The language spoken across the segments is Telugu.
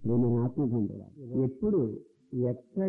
నేను ఆత్మబంధువుల ఎప్పుడు ఎక్కడ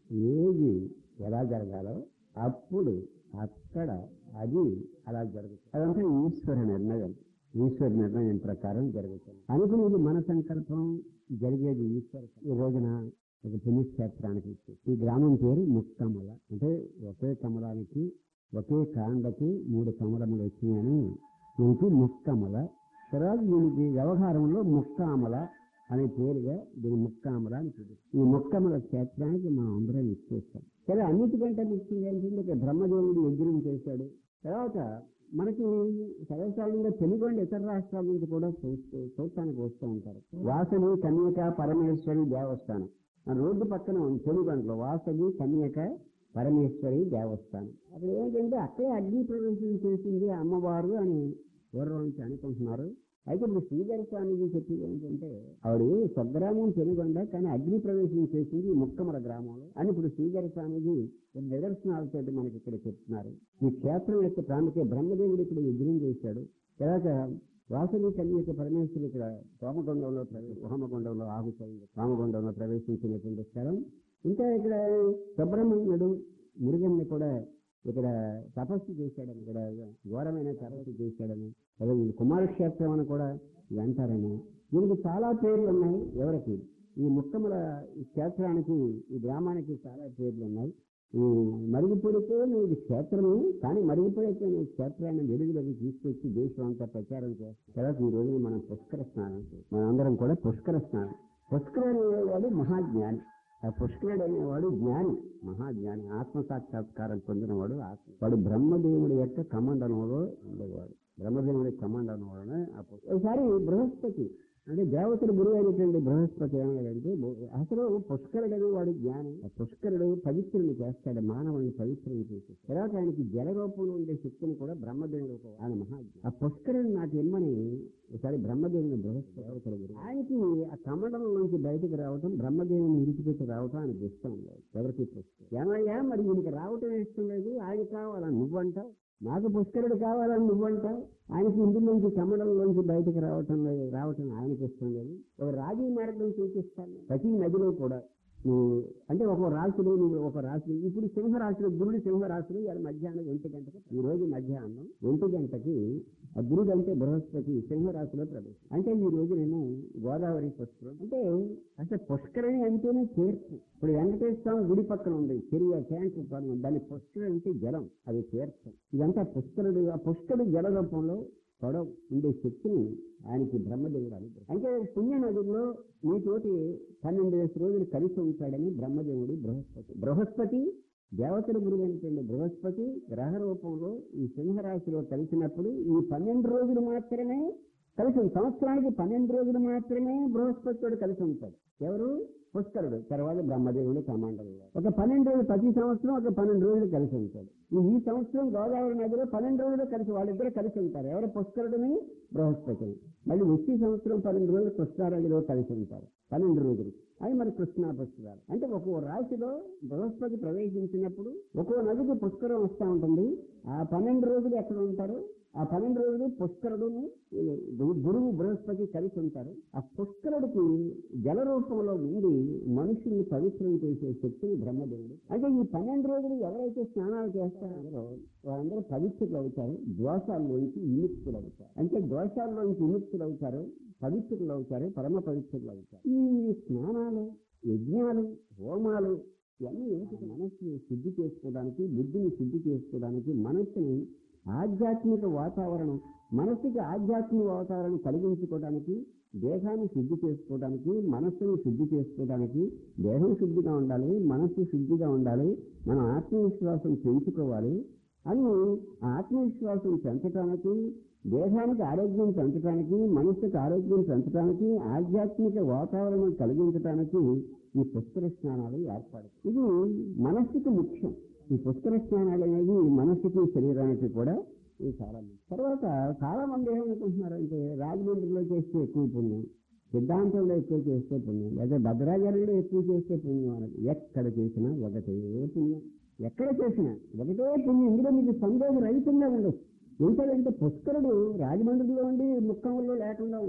ఏది ఎలా జరగాలో అప్పుడు అక్కడ అది అలా జరుగుతుంది అదంతా ఈశ్వర నిర్ణయం ఈశ్వర నిర్ణయం ప్రకారం జరుగుతుంది అనుకునేది మన సంకల్పం జరిగేది ఈశ్వర ఈ రోజున ఒక పుణ్యక్షేత్రానికి వచ్చి- ఈ గ్రామం పేరు ముక్కమల అంటే ఒకే కమలానికి ఒకే కాండకి మూడు కమలములు వచ్చినాయని దీనికి ముక్కమల తర్వాత దీనికి వ్యవహారంలో ముక్కామల అనే పేరుగా దీని ముక్కామల అని పిలుస్తారు ఈ ముక్కమల క్షేత్రానికి మనం అందరం ఇచ్చేస్తాం సరే అన్నిటికంటే ముఖ్యంగా ఏంటంటే ఇక్కడ బ్రహ్మదేవుడు యజ్ఞం చేశాడు తర్వాత మనకి సర్వసాధారణంగా తెలుగుండి ఇతర రాష్ట్రాల నుంచి కూడా చూస్తూ చూడటానికి వస్తూ ఉంటారు వాసవి కన్యక పరమేశ్వరి దేవస్థానం ఆ రోడ్డు పక్కన ఉంది తెలుగుంట్లో వాసవి కన్యక పరమేశ్వరి దేవస్థానం అక్కడ ఏంటంటే అక్కడే అగ్ని ప్రవేశం చేసింది అమ్మవారు అని పూర్వం నుంచి అనుకుంటున్నారు అయితే ఇప్పుడు శ్రీధర స్వామిజీ చెప్పింది ఏంటంటే ఆవిడ స్వగ్రామం తెలుగొండ కానీ అగ్ని ప్రవేశం చేసింది ఈ ముక్కమల గ్రామంలో అని ఇప్పుడు శ్రీధర స్వామిజీ కొన్ని నిదర్శనాలతో మనకి ఇక్కడ చెప్తున్నారు ఈ క్షేత్రం యొక్క ప్రాముఖ్య బ్రహ్మదేవుడు ఇక్కడ యజ్ఞం చేశాడు తర్వాత వాసవి కన్యక పరమేశ్వరుడు ఇక్కడ హోమగుండంలో ప్రవే- హోమగుండంలో ఆహుతైంది హోమగుండంలో ప్రవేశించినటువంటి స్థలం ఇంకా ఇక్కడ సుబ్రహ్మణ్యుడు మురుగన్ని కూడా ఇక్కడ తపస్సు చేశాడని ఇక్కడ ఘోరమైన తపస్సు చేశాడని అదే ఇది కుమారక్షేత్రం అని కూడా ఇది అంటారని దీనికి చాలా పేర్లు ఉన్నాయి ఎవరికి ఈ ముక్కముల ఈ క్షేత్రానికి ఈ గ్రామానికి చాలా పేర్లు ఉన్నాయి ఈ మరుగుపొడితో ఇది క్షేత్రము కానీ మరుగుపొడితో ఈ క్షేత్రాన్ని వెలుగులోకి తీసుకొచ్చి దేశం అంతా ప్రచారం చేస్తాం తర్వాత ఈ రోజున మనం పుష్కర స్నానం చేస్తాం. మనందరం కూడా పుష్కర స్నానం పుష్కరుడు అనేవాడు మహాజ్ఞాని ఆ పుష్కరుడు అనేవాడు జ్ఞాని మహాజ్ఞాని ఆత్మ సాక్షాత్కారం పొందినవాడు ఆత్మ వాడు బ్రహ్మదేవుడి యొక్క కమండలంలో ఉండేవాడు బ్రహ్మదేవుడి కమండలంలోనే ఆ పుష్క- ఒకసారి బృహస్పతి అంటే దేవతల గురువు అయినటువంటి బృహస్పతి ఏమయ్యాడంటే అసలు పుష్కరుడు అనేవాడు జ్ఞాని ఆ పుష్కరుడు పవిత్రుని చేస్తాడు మానవుని పవిత్రుని చేసి తర్వాత ఆయనకి జల రూపంలో ఉండే శక్తిని కూడా బ్రహ్మదేవుడు ఒక- ఆయన మహాజ్ఞాని ఆ పుష్కరుడు నాకు ఎమ్మని ఒకసారి బ్రహ్మదేవుని బృహస్పతి దేవతల గురువు ఆయనకి ఆ కమండలం నుంచి బయటకు రావటం బ్రహ్మదేవుని విడిచిపెట్టి రావటం ఆయనకి ఇష్టం లేదు ఎవరికి పుష్కరుడు ఏమయ్యా మరి ఈయనకి రావటం ఇష్టం లేదు ఆయన కావాలా నువ్వంటావు నాకు పుష్కరుడు కావాలని నువ్వంటావు ఆయనకి ఇందులోంచి కమలంలోంచి బయటకు రావటం లేదు రావటం ఆయనకి ఇష్టం లేదు ఒక రాజీ మార్గం సూచిస్తాను ప్రతి నదిలో కూడా నువ్వు అంటే ఒక రాశిలో నువ్వు ఒక రాశి ఇప్పుడు సింహరాశిలో గురుడు సింహరాశిలో ఇవాళ మధ్యాహ్నం ఒంటి గంటకి ఈ రోజు మధ్యాహ్నం ఒంటి గంటకి ఆ గురుడు అంటే బృహస్పతి సింహరాశిలో ప్రవేశం అంటే ఈ రోజు నేను గోదావరి పుష్కరం అంటే అసలు పుష్కరణి అంటేనే తీర్పు ఇప్పుడు వెంకటేశ్వర స్వామి గుడి పక్కన ఉంది చెరువు ట్యాంక్ పక్కన దాని పుష్కరం అంటే జలం అది తీర్థం ఇదంతా పుష్కరుడు ఆ పుష్కరుడు జల రూపంలో పొడవ ఉండే శక్తిని ఆయనకి బ్రహ్మదేవుడు అనుగ్రహం అంటే పుణ్య నదుల్లో మీతోటి పన్నెండు వేల రోజులు కలిసి ఉంటాడని బ్రహ్మదేవుడు బృహస్పతి బృహస్పతి దేవతల గురువు అయినటువంటి బృహస్పతి గ్రహ రూపంలో ఈ సింహరాశిలో కలిసినప్పుడు ఈ పన్నెండు రోజులు మాత్రమే కలిసి ఉంది. సంవత్సరానికి పన్నెండు రోజులు మాత్రమే బృహస్పతితోడు కలిసి ఉంటాడు ఎవరు పుష్కరుడు తర్వాత బ్రహ్మదేవుడు కమాండలు ఒక పన్నెండు రోజులు ప్రతి సంవత్సరం ఒక పన్నెండు రోజులు కలిసి ఉంటాడు ఈ ఈ సంవత్సరం గోదావరి నదిలో పన్నెండు రోజులు కలిసి వాళ్ళిద్దరు కలిసి ఉంటారు ఎవరు పుష్కరుడిని బృహస్పతిని మళ్ళీ వచ్చే సంవత్సరం పన్నెండు రోజులు కృష్ణానదిలో కలిసి ఉంటారు పన్నెండు రోజులు అది మరి కృష్ణా పుష్కరాలు అంటే ఒక్కో రాశిలో బృహస్పతి ప్రవేశించినప్పుడు ఒక్కో నదికి పుష్కరం వస్తూ ఉంటుంది ఆ పన్నెండు రోజులు ఎక్కడ ఉంటారు ఆ పన్నెండు రోజులు పుష్కరుడును ఈ గు- గురువు బృహస్పతి కలిసి ఉంటారు ఆ పుష్కరుడికి జల రూపంలో ఉండి మనుషుల్ని పవిత్రం చేసే శక్తిని బ్రహ్మదేవుడు అంటే ఈ పన్నెండు రోజులు ఎవరైతే స్నానాలు చేస్తారో వాళ్ళందరూ పవిత్రులు అవుతారు దోషాల్లోంచి విముక్తులు అవుతారు అంటే దోషాల్లోంచి విముక్తులు అవుతారు పవిత్రులు అవుతారు పరమ పవిత్రులు అవుతారు ఈ స్నానాలు యజ్ఞాలు హోమాలు ఇవన్నీ ఏంటి మనస్సుని శుద్ధి చేసుకోవడానికి బుద్ధిని శుద్ధి చేసుకోవడానికి మనస్సుని ఆధ్యాత్మిక వాతావరణం మనస్సుకి ఆధ్యాత్మిక వాతావరణం కలిగించుకోవడానికి దేహాన్ని శుద్ధి చేసుకోవడానికి మనస్సుని శుద్ధి చేసుకోవడానికి దేహం శుద్ధిగా ఉండాలి మనస్సు శుద్ధిగా ఉండాలి మన ఆత్మవిశ్వాసం పెంచుకోవాలి అని ఆ ఆత్మవిశ్వాసం పెంచడానికి దేహానికి ఆరోగ్యం పెంచడానికి మనస్సుకు ఆరోగ్యం పెంచడానికి ఆధ్యాత్మిక వాతావరణం కలిగించడానికి ఈ పుష్కర స్నానాలు ఏర్పడు ఇది మనస్సుకు ముఖ్యం ఈ పుష్కర స్నానాలు అనేది మనస్సుకి శరీరానికి కూడా ఇది చాలా ముఖ్యం. తర్వాత చాలా మంది ఏమనుకుంటున్నారంటే రాజమండ్రిలో చేస్తే ఎక్కువ పుణ్యం సిద్ధాంతంలో ఎక్కువ చేస్తే పుణ్యం లేదా భద్రాచలంలో ఎక్కువ చేస్తే పుణ్యం అనేది ఎక్కడ చేసినా ఒకటే పుణ్యం ఎక్కడ చేసినా ఒకటే పుణ్యం ఇందులో మీకు సందేహం రహితంగా ఉండదు ఏంటంటే పుష్కరుడు రాజమండ్రిలో ఉండి ముక్కంలో లేకుండా ఉండడు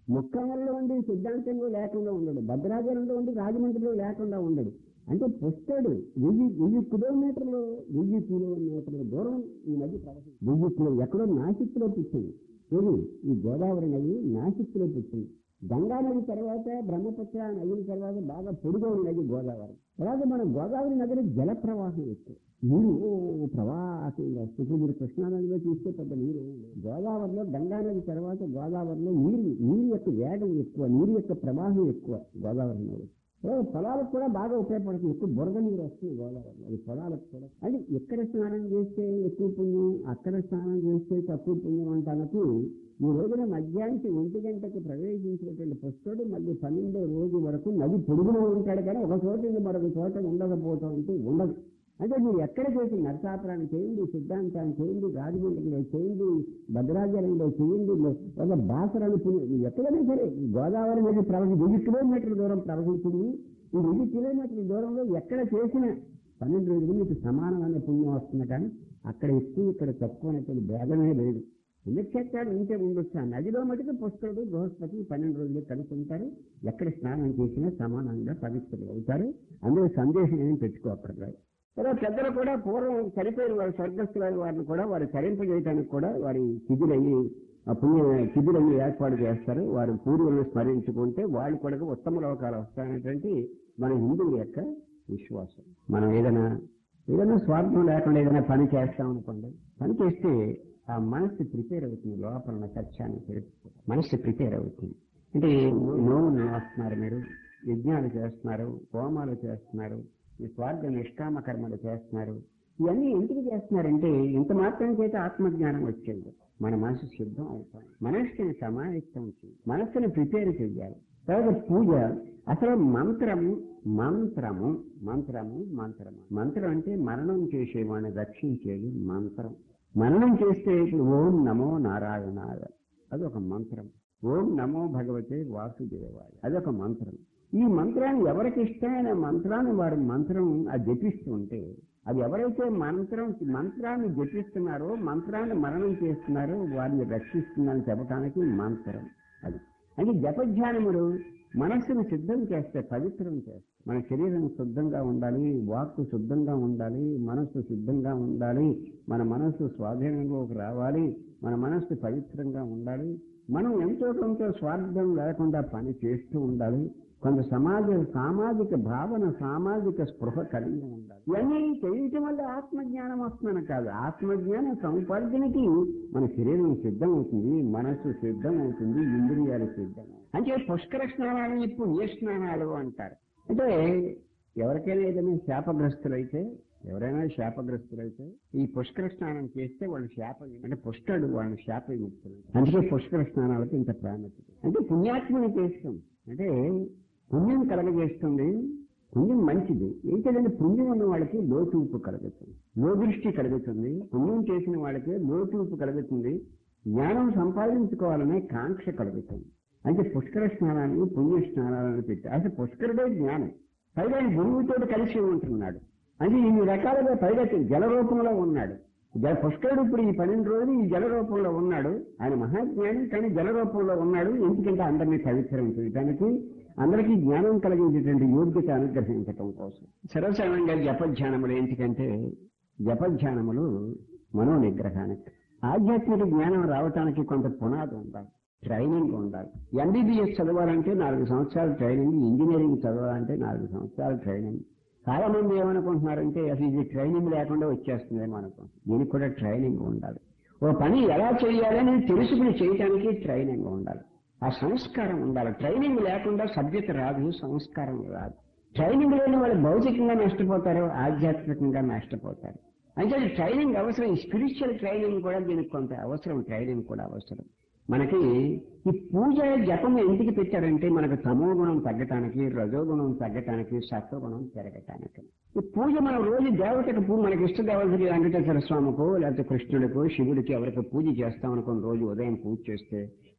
ముక్కామల్లో ఉండి సిద్ధాంతంలో లేకుండా ఉండడు భద్రాచలంలో ఉండి రాజమండ్రిలో లేకుండా ఉండడు అంటే పుష్కరుడు వెయ్యి వెయ్యి కిలోమీటర్లు వెయ్యి కిలోమీటర్ల దూరం ఈ నది ప్రవహించింది వెయ్యి కిలో ఎక్కడో నాసిక్లో పుట్టింది ఇది ఈ గోదావరి నది నాసిక్లో పుట్టింది గంగా నది తర్వాత బ్రహ్మపుత్ర నది తర్వాత బాగా పొడిగైన నది గోదావరి తర్వాత మన గోదావరి నదిలో జల ప్రవాహం ఎక్కువ నీరు ఓ ప్రవాహంగా వస్తుంది మీరు కృష్ణానదిలో చూస్తే పెద్ద నీరు ఉండదు. గోదావరిలో గంగా నది తర్వాత గోదావరిలో నీరు నీరు యొక్క వేగం ఎక్కువ నీరు యొక్క ప్రవాహం ఎక్కువ గోదావరి నది తర్వాత పొలాలకు కూడా బాగా ఉపయోగపడుతుంది ఎక్కువ బురద నీరు వస్తుంది గోదావరిలో అది పొలాలకు కూడా అంటే ఎక్కడ స్నానం చేస్తే ఎక్కువ పుణ్యం అక్కడ స్నానం చేస్తే తక్కువ పుణ్యం అంటానికి ఈ రోజున మధ్యాహ్నం ఒంటి గంటకు ప్రవేశించినటువంటి పుష్కరుడు మళ్ళీ పన్నెండో రోజు వరకు నది పొడుగులో ఉంటాడు కానీ ఒక చోట నుండి మరొక చోట ఉండకపోవటం అంటే ఉండదు అంటే మీరు ఎక్కడ చేసి నరసాపురాన్ని చేయండి సిద్ధాంతాన్ని చేయండి రాజమండ్రిలో చేయండి భద్రాచలంలో చేయండి ఒక బాసరాన్ని పుణ్యం మీరు ఎక్కడైనా సరే ఈ గోదావరి నది ప్రవహి వెయ్యి కిలోమీటర్ల దూరం ప్రవహించింది ఈ వెయ్యి కిలోమీటర్ల దూరంలో ఎక్కడ చేసిన పన్నెండు రోజులు మీకు సమానమైన పుణ్యం వస్తుంది కానీ అక్కడ ఎక్కువ ఇక్కడ తక్కువ అనేటువంటి భేదమే లేదు పుణ్యక్షేత్రాలు ఉంటే ఉండొచ్చు ఆ నదిలో మటుకు పుష్కరుడు బృహస్పతి పన్నెండు రోజులు కలిసి ఉంటారు ఎక్కడ స్నానం చేసినా సమానంగా పవిత్రులు అవుతారు అందులో సందేశం ఏమి పెట్టుకోకూడదు తర్వాత పెద్దలు కూడా పూర్వం చనిపోయిన వారి స్వర్గస్థులైన వారిని కూడా వారు చరింపజేయడానికి కూడా వారి తిథులయ్యి ఆ పుణ్య తిథులయ్యి ఏర్పాటు చేస్తారు వారి పూర్వులను స్మరించుకుంటే వాళ్ళు కూడా ఉత్తమ లోకాలు వస్తాయనేటువంటి మన హిందువుల యొక్క విశ్వాసం మనం ఏదైనా ఏదైనా స్వార్థం లేకుండా ఏదైనా పని చేస్తాం అనుకోండి పని చేస్తే ఆ మనసు ప్రిపేర్ అవుతుంది లోపల ఉన్న సత్యాన్ని తెలుసుకో మనసు ప్రిపేర్ అవుతుంది అంటే నోవులు వస్తున్నారు మీరు యజ్ఞాలు చేస్తున్నారు హోమాలు చేస్తున్నారు ఈ స్వార్థ నిష్కామ కర్మలు చేస్తున్నారు ఇవన్నీ ఎందుకు చేస్తున్నారంటే ఇంత మాత్రం చేత ఆత్మజ్ఞానం వచ్చేది మన మనసు సిద్ధం అవుతాం మనస్సుని సమాయత్తం చేయాలి మనస్సుని ప్రిపేర్ చేయాలి తర్వాత పూజ అసలు మంత్రము మంత్రము మంత్రము మంత్రము మంత్రం అంటే మరణం చేసేవాడిని రక్షించేది మంత్రం మరణం చేస్తే ఇప్పుడు ఓం నమో నారాయణాయ అదొక మంత్రం ఓం నమో భగవతే వాసుదేవాయ అదొక మంత్రం ఈ మంత్రాన్ని ఎవరికి ఇష్టమైన మంత్రాన్ని వారు మంత్రం అది జపిస్తూ ఉంటే అది ఎవరైతే మంత్రం మంత్రాన్ని జపిస్తున్నారో మంత్రాన్ని మరణం చేస్తున్నారో వారిని రక్షిస్తుందని చెప్పడానికి మంత్రం అది అంటే జపధ్యానములు మనస్సును సిద్ధం చేస్తే పవిత్రం చేస్తే మన శరీరం శుద్ధంగా ఉండాలి వాక్కు శుద్ధంగా ఉండాలి మనస్సు సిద్ధంగా ఉండాలి మన మనస్సు స్వాధీనంలోకి రావాలి మన మనస్సు పవిత్రంగా ఉండాలి మనం ఎంతో కొంత స్వార్థం లేకుండా పని చేస్తూ ఉండాలి కొంత సమాజ సామాజిక భావన సామాజిక స్పృహ కలిగి ఉండాలి ఇవన్నీ చేయటం వల్ల ఆత్మజ్ఞానం వస్తుందని కాదు ఆత్మజ్ఞాన సంపార్జనకి మన శరీరం సిద్ధం అవుతుంది మనస్సు సిద్ధం అవుతుంది ఇంద్రియాలు సిద్ధం అంటే పుష్కర స్నానాలని పుణ్య స్నానాలు అంటారు అంటే ఎవరికైనా ఏదైనా శాపగ్రస్తులైతే ఎవరైనా శాపగ్రస్తులైతే ఈ పుష్కర స్నానం చేస్తే వాళ్ళు శాప అంటే పుష్కరుడు వాళ్ళని శాప విముక్తులు అందుకే పుష్కర స్నానాలకు ఇంత ప్రాముఖ్యత అంటే పుణ్యాత్మని చేస్తాం అంటే పుణ్యం కలగజేస్తుంది పుణ్యం మంచిది ఏంటంటే పుణ్యం ఉన్న వాళ్ళకి లోతూపు కలుగుతుంది లోదృష్టి కలుగుతుంది పుణ్యం చేసిన వాళ్ళకి లోతూపు కలుగుతుంది జ్ఞానం సంపాదించుకోవాలనే కాంక్ష కలుగుతుంది అంటే పుష్కర స్నానాన్ని పుణ్య స్నానాలను పెట్టి అసలు పుష్కరుడే జ్ఞానం పైగా ఆయన గురువుతో కలిసి ఉంటున్నాడు అంటే ఇన్ని రకాలుగా పైగా జల రూపంలో ఉన్నాడు జల పుష్కరుడు ఇప్పుడు ఈ పన్నెండు రోజులు ఈ జల రూపంలో ఉన్నాడు ఆయన మహాజ్ఞాని కానీ జల రూపంలో ఉన్నాడు ఎందుకంటే అందరినీ పవిత్రం చేయడానికి అందరికీ జ్ఞానం కలిగించేటువంటి యోగ్యత అనుగ్రహించటం కోసం సర్వసాధారణంగా జపధ్యానములు ఎందుకంటే జపధ్యానములు మనో నిగ్రహానికి ఆధ్యాత్మిక జ్ఞానం రావటానికి కొంత పునాది ఉండాలి ట్రైనింగ్ ఉండాలి ఎంబీబీఎస్ చదవాలంటే నాలుగు సంవత్సరాల ట్రైనింగ్ ఇంజనీరింగ్ చదవాలంటే నాలుగు సంవత్సరాల ట్రైనింగ్ చాలా మంది ఏమనుకుంటున్నారంటే అసలు ఇది ట్రైనింగ్ లేకుండా వచ్చేస్తుందేమో అనుకుంటున్నారు దీనికి కూడా ట్రైనింగ్ ఉండాలి ఓ పని ఎలా చేయాలని తెలుసుకుని చేయటానికి ట్రైనింగ్ ఉండాలి ఆ సంస్కారం ఉండాలి ట్రైనింగ్ లేకుండా సభ్యత రాదు సంస్కారం రాదు ట్రైనింగ్ లేని వాళ్ళు భౌతికంగా నష్టపోతారు ఆధ్యాత్మికంగా నష్టపోతారు అంటే ట్రైనింగ్ అవసరం ఈ స్పిరిచువల్ ట్రైనింగ్ కూడా దీనికి కొంత అవసరం ట్రైనింగ్ కూడా అవసరం మనకి ఈ పూజ జపం ఎందుకు పెట్టారంటే మనకు తమో గుణం తగ్గటానికి రజోగుణం తగ్గటానికి సత్వగుణం పెరగటానికి ఈ పూజ మనం రోజు దేవతకు పూజ మనకి ఇష్ట దేవతకి వెంకటేశ్వర స్వామికో లేకపోతే కృష్ణుడికో శివుడికి ఎవరికి పూజ చేస్తాం అనుకుని రోజు ఉదయం పూజ చేస్తే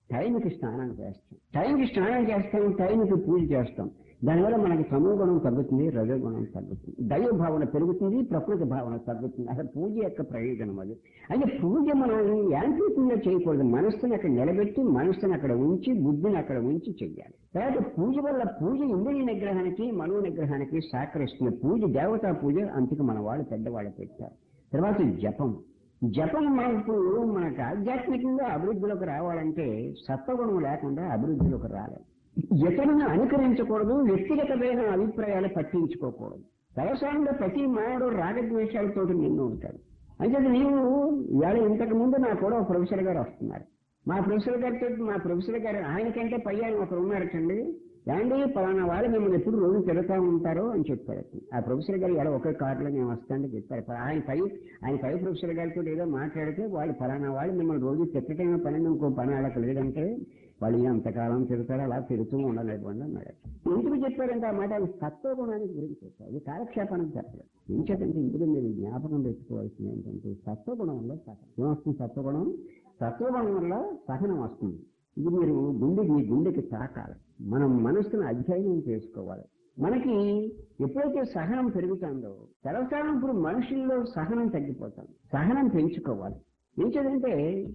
టైంకి స్నానం చేస్తాం టైంకి స్నానం చేస్తాం టైంకి పూజ చేస్తాం దానివల్ల మనకి తమోగుణం తగ్గుతుంది రజోగుణం తగ్గుతుంది దైవ భావన పెరుగుతుంది ప్రకృతి భావన తగ్గుతుంది అసలు పూజ యొక్క ప్రయోజనం అది అయితే పూజ మనం యాంత్రికంగా చేయకూడదు మనస్సుని అక్కడ నిలబెట్టి మనస్సుని అక్కడ ఉంచి బుద్ధిని అక్కడ ఉంచి చెయ్యాలి తర్వాత పూజ వల్ల పూజ ఇంద్రియ నిగ్రహానికి మనో నిగ్రహానికి సహకరిస్తుంది పూజ దేవతా పూజ అందుకు మన వాళ్ళు పెద్దవాళ్ళు పెట్టారు తర్వాత జపం జపం మనకు మనకు ఆధ్యాత్మికంగా అభివృద్ధిలోకి రావాలంటే సత్వగుణం లేకుండా అభివృద్ధిలోకి రాలేదు ఇతరులను అనుకరించకూడదు వ్యక్తిగతమైన అభిప్రాయాలు పట్టించుకోకూడదు వ్యవసాయంలో ప్రతి మానవుడు రాగద్వేషాలతో నిన్ను ఉంటాడు అయితే నీవు ఇవాళ ఇంతకు ముందు నా కూడా ఒక ప్రొఫెసర్ గారు వస్తున్నారు మా ప్రొఫెసర్ గారితో మా ప్రొఫెసర్ గారు ఆయనకంటే పై ఆయన ఒకరు ఉన్నారటండి ఏమండి పలానా వాళ్ళు మిమ్మల్ని ఎప్పుడు రోజు తిరుగుతూ ఉంటారు అని చెప్పారు ఆ ప్రొఫెసర్ గారు ఎలా ఒకే కారులో నేను వస్తానని చెప్పారు ఆయన పై ఆయన పై ప్రొఫెసర్ గారితో ఏదో మాట్లాడితే వాళ్ళు పలానా వాళ్ళు మిమ్మల్ని రోజు తిట్టడమే పని ఇంకో పని వాళ్ళకి లేదంటే వాళ్ళు ఎంతకాలం తిరుగుతారో అలా తిరుగుతూ ఉండలేకుండా అన్నాడు ఎందుకు చెప్పారంటే ఆ మాట అది సత్వగుణానికి గురించి చెప్పారు అది కాలక్షేపానికి చెప్పలేదు ఎంచేతంటే ఇందులో మీరు జ్ఞాపకం పెట్టుకోవాల్సింది ఏంటంటే సత్వగుణం వల్ల సహనం ఏమొస్తుంది సత్వగుణం సత్వగుణం వల్ల సహనం వస్తుంది ఇది మీరు గుండెకి గుండెకి తాకాలి మనం మనస్సును అధ్యయనం చేసుకోవాలి మనకి ఎప్పుడైతే సహనం పెరుగుతుందో సర్వసాధారణ ఇప్పుడు మనుషుల్లో సహనం తగ్గిపోతాం సహనం పెంచుకోవాలి ఏంటంటే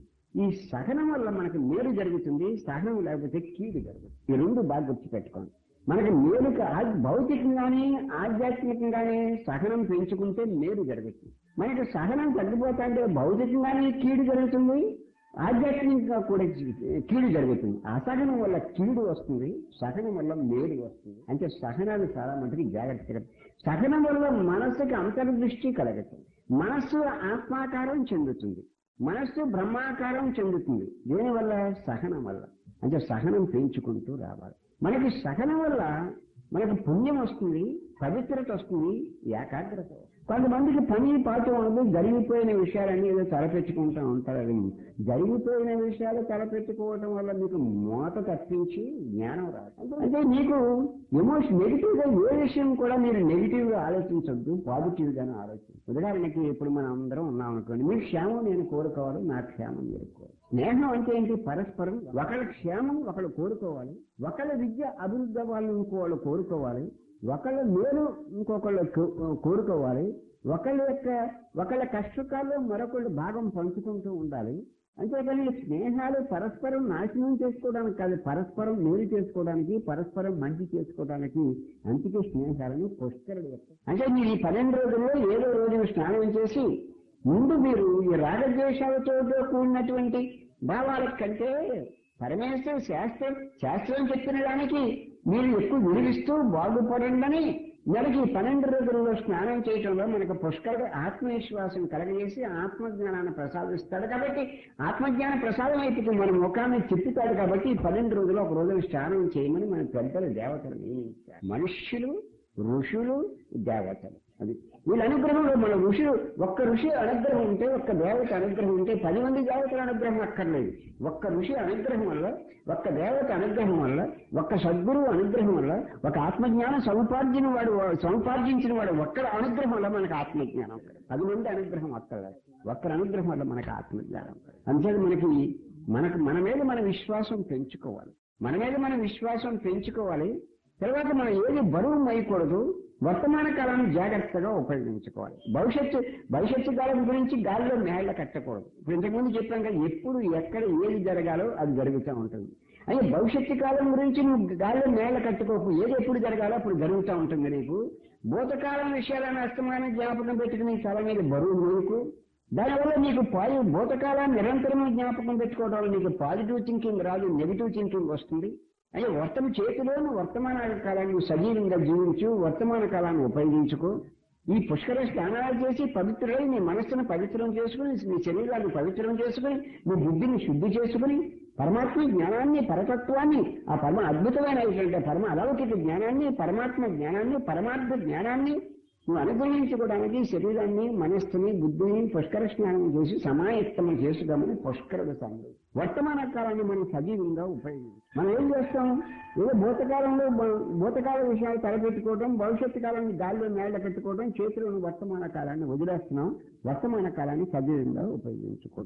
ఈ సహనం వల్ల మనకి మేలు జరుగుతుంది సహనం లేకపోతే కీడు జరుగుతుంది ఈ రెండు బాగా గుర్తుపెట్టుకోండి మనకి మేలుకి ఆ- భౌతికంగానే ఆధ్యాత్మికంగానే సహనం పెంచుకుంటే మేలు జరుగుతుంది మనకి సహనం తగ్గిపోతా అంటే భౌతికంగానే కీడు జరుగుతుంది ఆధ్యాత్మికంగా కూడా జీ- కీడు జరుగుతుంది అసహనం వల్ల కీడు వస్తుంది సహనం వల్ల మేలు వస్తుంది అంటే సహనాన్ని చాలా మటుకు జాగ్రత్తగా సహనం వల్ల మనస్సుకి అంతర్దృష్టి కలుగుతుంది మనస్సు ఆత్మాకారం చెందుతుంది మనస్సు బ్రహ్మాకారం చెందుతుంది దేనివల్ల సహనం వల్ల అంటే సహనం పెంచుకుంటూ రావాలి మనకి సహనం వల్ల మనకు పుణ్యం వస్తుంది పవిత్రత వస్తుంది ఏకాగ్రత వస్తుంది. కొంతమందికి పని పాటు ఉండదు జరిగిపోయిన విషయాలన్నీ ఏదో తలపెట్టుకుంటూ ఉంటారు అది జరిగిపోయిన విషయాలు తలపెట్టుకోవడం వల్ల మీకు మోత తప్పించి జ్ఞానం రాదు అంటే మీకు ఎమోషన్ నెగిటివ్ గా ఏ విషయం కూడా మీరు నెగిటివ్ గా ఆలోచించొద్దు పాజిటివ్ గానే ఆలోచించు ఉదాహరణకి ఇప్పుడు మనం అందరం ఉన్నాం అనుకోండి మీ క్షేమం నేను కోరుకోవాలి నా క్షేమం మీరు కోరు స్నేహం అంటే ఏంటి పరస్పరం ఒకళ్ళ క్షేమం ఒకళ్ళు కోరుకోవాలి ఒకళ్ళ విద్య అభివృద్ధి అవ్వాలని ఇంకోళ్ళు కోరుకోవాలి ఒకళ్ళ మేలు ఇంకొకళ్ళు కో- కోరుకోవాలి ఒకళ్ళ యొక్క ఒకళ్ళ కష్టకాల్లో మరొకళ్ళు భాగం పంచుకుంటూ ఉండాలి అంతేకాని స్నేహాలు పరస్పరం నాశనం చేసుకోవడానికి కాదు పరస్పరం మేలు చేసుకోవడానికి పరస్పరం మంచి చేసుకోవడానికి అందుకే స్నేహాలని పుష్కరుడు అంటే మీరు ఈ పన్నెండు రోజుల్లో ఏదో రోజు స్నానం చేసి ముందు మీరు ఈ రాగద్వేషాలతో కూడినటువంటి భావాల కంటే పరమేశ్వర శాస్త్రం శాస్త్రం చెప్పిన దానికి మీరు ఎక్కువ విలువిస్తూ బాగుపడండి నెలకి పన్నెండు రోజుల్లో స్నానం చేయటంలో మనకు పుష్కర ఆత్మవిశ్వాసం కలగజేసి ఆత్మజ్ఞానాన్ని ప్రసాదిస్తాడు కాబట్టి ఆత్మజ్ఞాన ప్రసాదం అయిపోతుంది మన ముఖాన్ని తిప్పుతాడు కాబట్టి ఈ పన్నెండు రోజులు ఒక రోజు స్నానం చేయమని మన పెద్దలు దేవతలు నియమించారు మనుష్యులు ఋషులు దేవతలు అది వీళ్ళ అనుగ్రహంలో మన ఋషులు ఒక్క ఋషి అనుగ్రహం ఉంటే ఒక్క దేవత అనుగ్రహం ఉంటే పది మంది దేవతల అనుగ్రహం అక్కర్లేదు ఒక్క ఋషి అనుగ్రహం వల్ల ఒక్క దేవత అనుగ్రహం వల్ల ఒక్క సద్గురువు అనుగ్రహం వల్ల ఒక ఆత్మజ్ఞానం సముపార్జన వాడు సముపార్జించిన వాడు ఒక్కరి అనుగ్రహం వల్ల మనకు ఆత్మజ్ఞానం పది మంది అనుగ్రహం అక్కర్లేదు ఒక్కరి అనుగ్రహం వల్ల మనకు ఆత్మజ్ఞానం అంతే మనకి మనకు మన మీద మన విశ్వాసం పెంచుకోవాలి మన మీద మన విశ్వాసం పెంచుకోవాలి తర్వాత మనం ఏది బరువు మోయకూడదు వర్తమాన కాలాన్ని జాగ్రత్తగా ఉపయోగించుకోవాలి భవిష్యత్తు భవిష్యత్తు కాలం గురించి గాలిలో మేళ్ల కట్టకూడదు ఇప్పుడు ఇంతకుముందు చెప్పాం కదా ఎప్పుడు ఎక్కడ ఏది జరగాలో అది జరుగుతూ ఉంటుంది అయితే భవిష్యత్తు కాలం గురించి నువ్వు గాలిలో మేళ్ల కట్టుకోకు ఏది ఎప్పుడు జరగాలో అప్పుడు జరుగుతూ ఉంటుంది నీకు భూతకాలం విషయాలను అస్తమానం జ్ఞాపకం పెట్టుకుని తల మీద బరువు మోయకు దానివల్ల నీకు పాజి భూతకాలాన్ని నిరంతరం జ్ఞాపకం పెట్టుకోవడం వల్ల నీకు పాజిటివ్ థింకింగ్ రాదు నెగిటివ్ థింకింగ్ వస్తుంది అయ్యే వర్తమ చేతిలోని వర్తమాన కాలాన్ని సజీవంగా జీవించు వర్తమాన కాలాన్ని ఉపయోగించుకో ఈ పుష్కర స్నానాలు చేసి పవిత్రులై నీ మనస్సును పవిత్రం చేసుకుని నీ శరీరాన్ని పవిత్రం చేసుకుని నీ బుద్ధిని శుద్ధి చేసుకుని పరమాత్మ జ్ఞానాన్ని పరతత్వాన్ని ఆ పరమ అద్భుతమైనటువంటి పరమ అలౌకిక జ్ఞానాన్ని పరమాత్మ జ్ఞానాన్ని పరమార్థ జ్ఞానాన్ని నువ్వు అనుగ్రహించుకోవడానికి శరీరాన్ని మనస్సుని బుద్ధిని పుష్కర స్నానం చేసి సమాయత్తమం చేసుకోమని పుష్కరుడు సంగతి వర్తమాన కాలాన్ని మనం సజీవంగా ఉపయోగించాం మనం ఏం చేస్తాం ఏదో భూతకాలంలో బ- భూతకాల విషయాలు తలపెట్టుకోవడం భవిష్యత్తు కాలాన్ని గాలిలో మేళ్ళ పెట్టుకోవడం చేతిలోని వర్తమాన కాలాన్ని వదిలేస్తున్నాం వర్తమాన కాలాన్ని సజీవంగా ఉపయోగించుకోవడం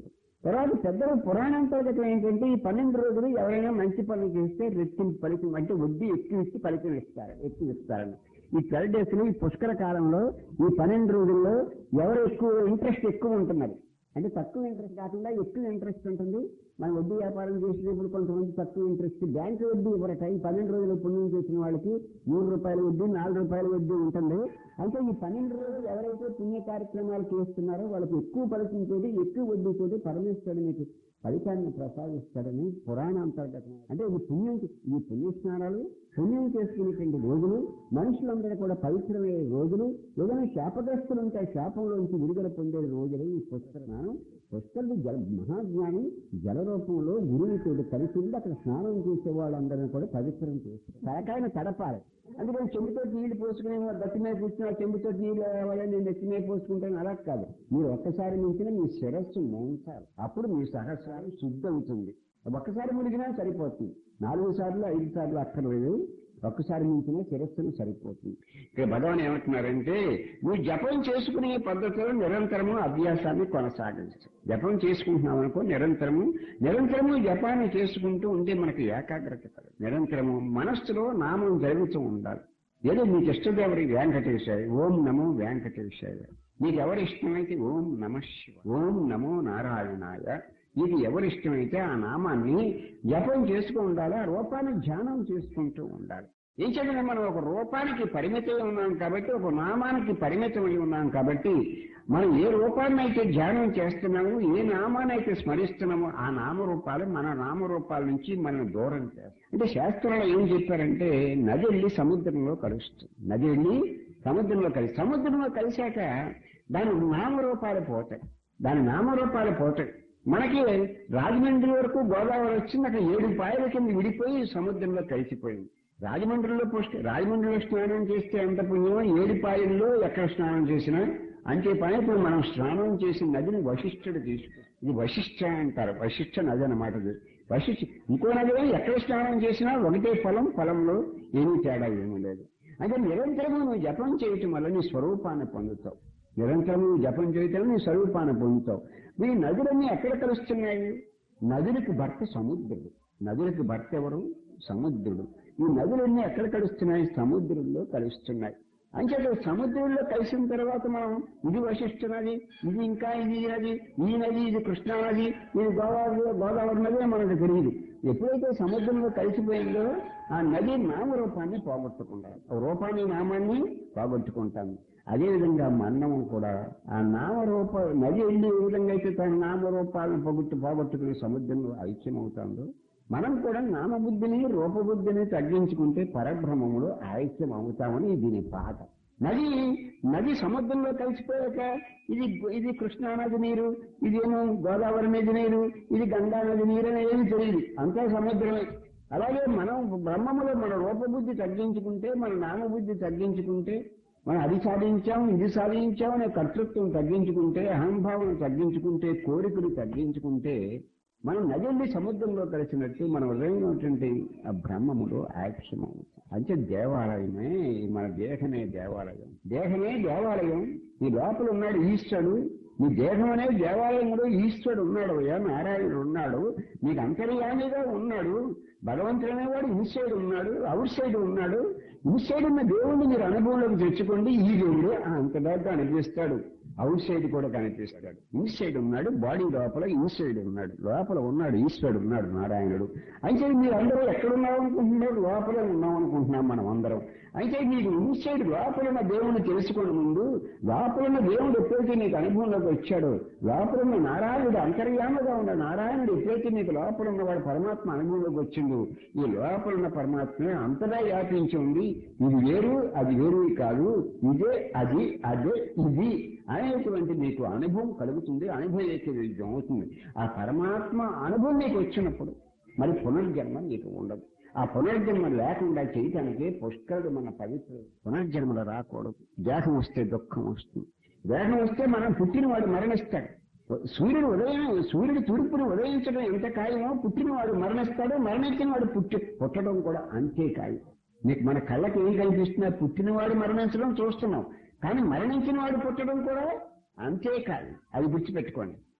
తర్వాత పెద్దల పురాణాంతర్గతం ఏంటంటే ఈ పన్నెండు రోజులు ఎవరైనా మంచి పనులు చేస్తే రెట్టింపు ఫలితం అంటే వడ్డీ ఎక్కువ ఇచ్చి ఫలితం ఇస్తారు ఎక్కువ ఇస్తారని ఈ ట్వెల్వ్ డేస్ లో ఈ పుష్కర కాలంలో ఈ పన్నెండు రోజుల్లో ఎవరు ఎక్కువ ఇంట్రెస్ట్ ఎక్కువ ఉంటున్నారు అంటే తక్కువ ఇంట్రెస్ట్ కాకుండా ఎక్కువ ఇంట్రెస్ట్ ఉంటుంది మనం వడ్డీ వ్యాపారం చేసేటప్పుడు కొంతమంది తక్కువ ఇంట్రెస్ట్ బ్యాంక్ వడ్డీ ఇవ్వరట ఈ పన్నెండు రోజులు పుణ్యం చేసిన వాళ్ళకి మూడు రూపాయల వడ్డీ నాలుగు రూపాయల వడ్డీ ఉంటుంది అంటే ఈ పన్నెండు రోజులు ఎవరైతే పుణ్య కార్యక్రమాలు చేస్తున్నారో వాళ్ళకి ఎక్కువ ఫలితంతోటి ఎక్కువ వడ్డీతోటి పరమేశ్వరుడు మీకు ఫలితాన్ని ప్రసాదిస్తాడని పురాణాంతర్గతం అంటే ఈ పుణ్యం ఈ పుణ్య స్నానాలు పుణ్యం చేసుకునేటువంటి రోజులు మనుషులందరూ కూడా పవిత్రమయ్యే రోజులు ఏదైనా శాపగ్రస్తులు ఉంటే ఆ శాపంలోంచి విడుదల పొందే రోజులు ఈ పుష్కర స్నానం పుష్కరుడు జల మహాజ్ఞాని జల రూపంలో గురువుతో కలిసి ఉండి అక్కడ స్నానం చేసే వాళ్ళందరినీ కూడా పవిత్రం చేస్తారు తలకాయన తడపాలి అందుకని చెంబుతో నీళ్లు పోసుకునే గట్టి మీద కూర్చున్న చెంబుతో నీళ్ళు వాళ్ళని నేను నెత్తి మీద పోసుకుంటాను అలా కాదు మీరు ఒక్కసారి మించిన మీ శిరస్సు మోంచాలి అప్పుడు మీ సహస్రాలు శుద్ధి అవుతుంది ఒక్కసారి మునిగినా సరిపోతుంది నాలుగు సార్లు ఐదు సార్లు అక్కర్లేదు ఒక్కసారి మించిన శిరస్సును సరిపోతుంది ఇక్కడ భగవాన్ ఏమంటున్నారంటే నువ్వు జపం చేసుకునే పద్ధతిలో నిరంతరము అభ్యాసాన్ని కొనసాగించు జపం చేసుకుంటున్నావు అనుకో నిరంతరము నిరంతరము జపాన్ని చేసుకుంటూ ఉంటే మనకి ఏకాగ్రత కలదు నిరంతరము మనస్సులో నామం జరుగుతూ ఉండాలి ఏదో మీకు ఇష్టదేవరి వెంకటేశాయ ఓం నమో వెంకటేశాయ మీకు ఎవరి ఇష్టమైతే ఓం నమ శివ ఓం నమో నారాయణాయ ఇది ఎవరి ఇష్టమైతే ఆ నామాన్ని జపం చేసుకు ఉండాలి ఆ రూపాన్ని ధ్యానం చేసుకుంటూ ఉండాలి ఏం చెప్పిన మనం ఒక రూపానికి పరిమితమై ఉన్నాం కాబట్టి ఒక నామానికి పరిమితమై ఉన్నాం కాబట్టి మనం ఏ రూపాన్ని అయితే ధ్యానం చేస్తున్నామో ఏ నామాన్ని అయితే స్మరిస్తున్నామో ఆ నామరూపాలు మన నామరూపాల నుంచి మనం దూరం చేస్తాం అంటే శాస్త్రంలో ఏం చెప్పారంటే నది వెళ్ళి సముద్రంలో కలుస్తుంది నది వెళ్ళి సముద్రంలో కలిసి సముద్రంలో కలిశాక దాని నామరూపాలు పోతాయి దాని నామరూపాలు పోతాయి మనకి రాజమండ్రి వరకు గోదావరి వచ్చింది అక్కడ ఏడు పాయల కింద విడిపోయి సముద్రంలో కలిసిపోయింది రాజమండ్రిలో పోస్ట్ రాజమండ్రిలో స్నానం చేస్తే ఎంత పుణ్యమో ఏడు పాయల్లో ఎక్కడ స్నానం చేసినా అంతే పని ఇప్పుడు మనం స్నానం చేసిన నదిని వశిష్ఠుడు తీసుకు ఇది వశిష్ఠ అంటారు వశిష్ఠ నది అన్నమాట ఇది వశిష్ఠ ఇంకో నదిలో ఎక్కడ స్నానం చేసినా ఒకటే ఫలం ఫలంలో ఏమీ తేడా ఏమీ లేదు అంటే నిరంతరము నువ్వు జపం చేయటం వల్ల నీ స్వరూపాన్ని పొందుతావు నిరంతరం నువ్వు జపం చేయటం నీ స్వరూపాన్ని పొందుతావు ఈ నదులన్నీ ఎక్కడ కలుస్తున్నాయి నదులకు భర్త సముద్రుడు నదులకు భర్త ఎవరు సముద్రుడు ఈ నదులన్నీ ఎక్కడ కలుస్తున్నాయి సముద్రంలో కలుస్తున్నాయి అంచేత సముద్రంలో కలిసిన తర్వాత మనం ఇది వశిష్ఠ నది ఇది ఇంకా ఇది నది ఈ నది ఇది కృష్ణా నది ఇది గోదావరి గోదావరి నది అని మనకు తెలియదు ఎప్పుడైతే సముద్రంలో కలిసిపోయిందో ఆ నది నామరూపాన్ని పోగొట్టుకుంటాం రూపాన్ని నామాన్ని పోగొట్టుకుంటాం అదేవిధంగా మన్నము కూడా ఆ నామరూప నది వెళ్ళి ఏ విధంగా అయితే తన నామరూపాలను పోగొట్టు పోగొట్టుకుని సముద్రంలో ఐక్యమవుతుందో మనం కూడా నామబుద్ధిని రూపబుద్ధిని తగ్గించుకుంటే పరబ్రహ్మములో ఐక్యం అవుతామని దీని పాట నది నది సముద్రంలో కలిసిపోయాక ఇది ఇది కృష్ణా నది నీరు ఇదేమో గోదావరి నది నీరు ఇది గంగా నది నీరు అని ఏమి తెలియదు అంతా సముద్రమే అలాగే మనం బ్రహ్మములో మన రూపబుద్ధి తగ్గించుకుంటే మన నామబుద్ధి తగ్గించుకుంటే మనం అది సాధించాం ఇది సాధించాం అనే కర్తృత్వం తగ్గించుకుంటే అహంభావం తగ్గించుకుంటే కోరికలు తగ్గించుకుంటే మనం నదిల్ని సముద్రంలో కలిసినట్టు మన హృదయంలో ఉన్నటువంటి ఆ బ్రహ్మములో యాక్షన్ అవుతాం అంటే దేవాలయమే మన దేహమే దేవాలయం దేహమే దేవాలయం ఈ లోపల ఉన్నాడు ఈశ్వరుడు మీ దేహం అనే దేవాలయంలో ఈశ్వరుడు ఉన్నాడు ఏ నారాయణుడు ఉన్నాడు మీకు అంతర్యామిగా ఉన్నాడు భగవంతుడు అనేవాడు ఇన్సైడ్ ఉన్నాడు అవుట్ సైడ్ ఉన్నాడు ఇన్సైడ్ ఉన్న దేవుడిని మీరు అనుభవంలోకి తెచ్చుకోండి ఈ దేవుడు అంతదాకా అనిపిస్తాడు అవుట్ సైడ్ కూడా కనిపిస్తాడు ఇన్సైడ్ ఉన్నాడు బాడీ లోపల ఇన్సైడ్ ఉన్నాడు లోపల ఉన్నాడు ఈశ్వరుడు ఉన్నాడు నారాయణుడు అయితే మీరు అందరూ ఎక్కడున్నాం అనుకుంటున్నారు లోపలే ఉన్నాం అనుకుంటున్నాం మనం అందరం అయితే మీకు ఇన్సైడ్ లోపల ఉన్న దేవుడిని తెలుసుకోండి ముందు లోపల ఉన్న దేవుడు ఎప్పుడైతే నీకు అనుభవంలోకి వచ్చాడో లోపల ఉన్న నారాయణుడు అంతర్యామగా ఉన్న నారాయణుడు ఎప్పుడైతే నీకు లోపల ఉన్నవాడు పరమాత్మ అనుభవంలోకి వచ్చిందో ఈ లోపల ఉన్న పరమాత్మే అంతటా వ్యాపించి ఉంది ఇది వేరు అది వేరు కాదు ఇదే అది అదే ఇది అనేటువంటి మీకు అనుభవం కలుగుతుంది అనుభవం అవుతుంది ఆ పరమాత్మ అనుభవం నీకు వచ్చినప్పుడు మరి పునర్జన్మ నీకు ఉండదు ఆ పునర్జన్మ లేకుండా చేయటానికి పుష్కరుడు మన పవిత్ర పునర్జన్మలు రాకూడదు దేహం వస్తే దుఃఖం వస్తుంది దేహం వస్తే మనం పుట్టినవాడు మరణిస్తాడు సూర్యుడు ఉదయం సూర్యుడు తూర్పును ఉదయించడం ఎంత ఖాయమో పుట్టినవాడు మరణిస్తాడు మరణించిన వాడు పుట్టి పుట్టడం కూడా అంతే ఖాయం మీకు మన కళ్ళకి ఏం కనిపిస్తున్నా పుట్టినవాడు మరణించడం చూస్తున్నాం కానీ మరణించిన వాడు పుట్టడం కూడా అంతే కాదు అది గుర్తుపెట్టుకోండి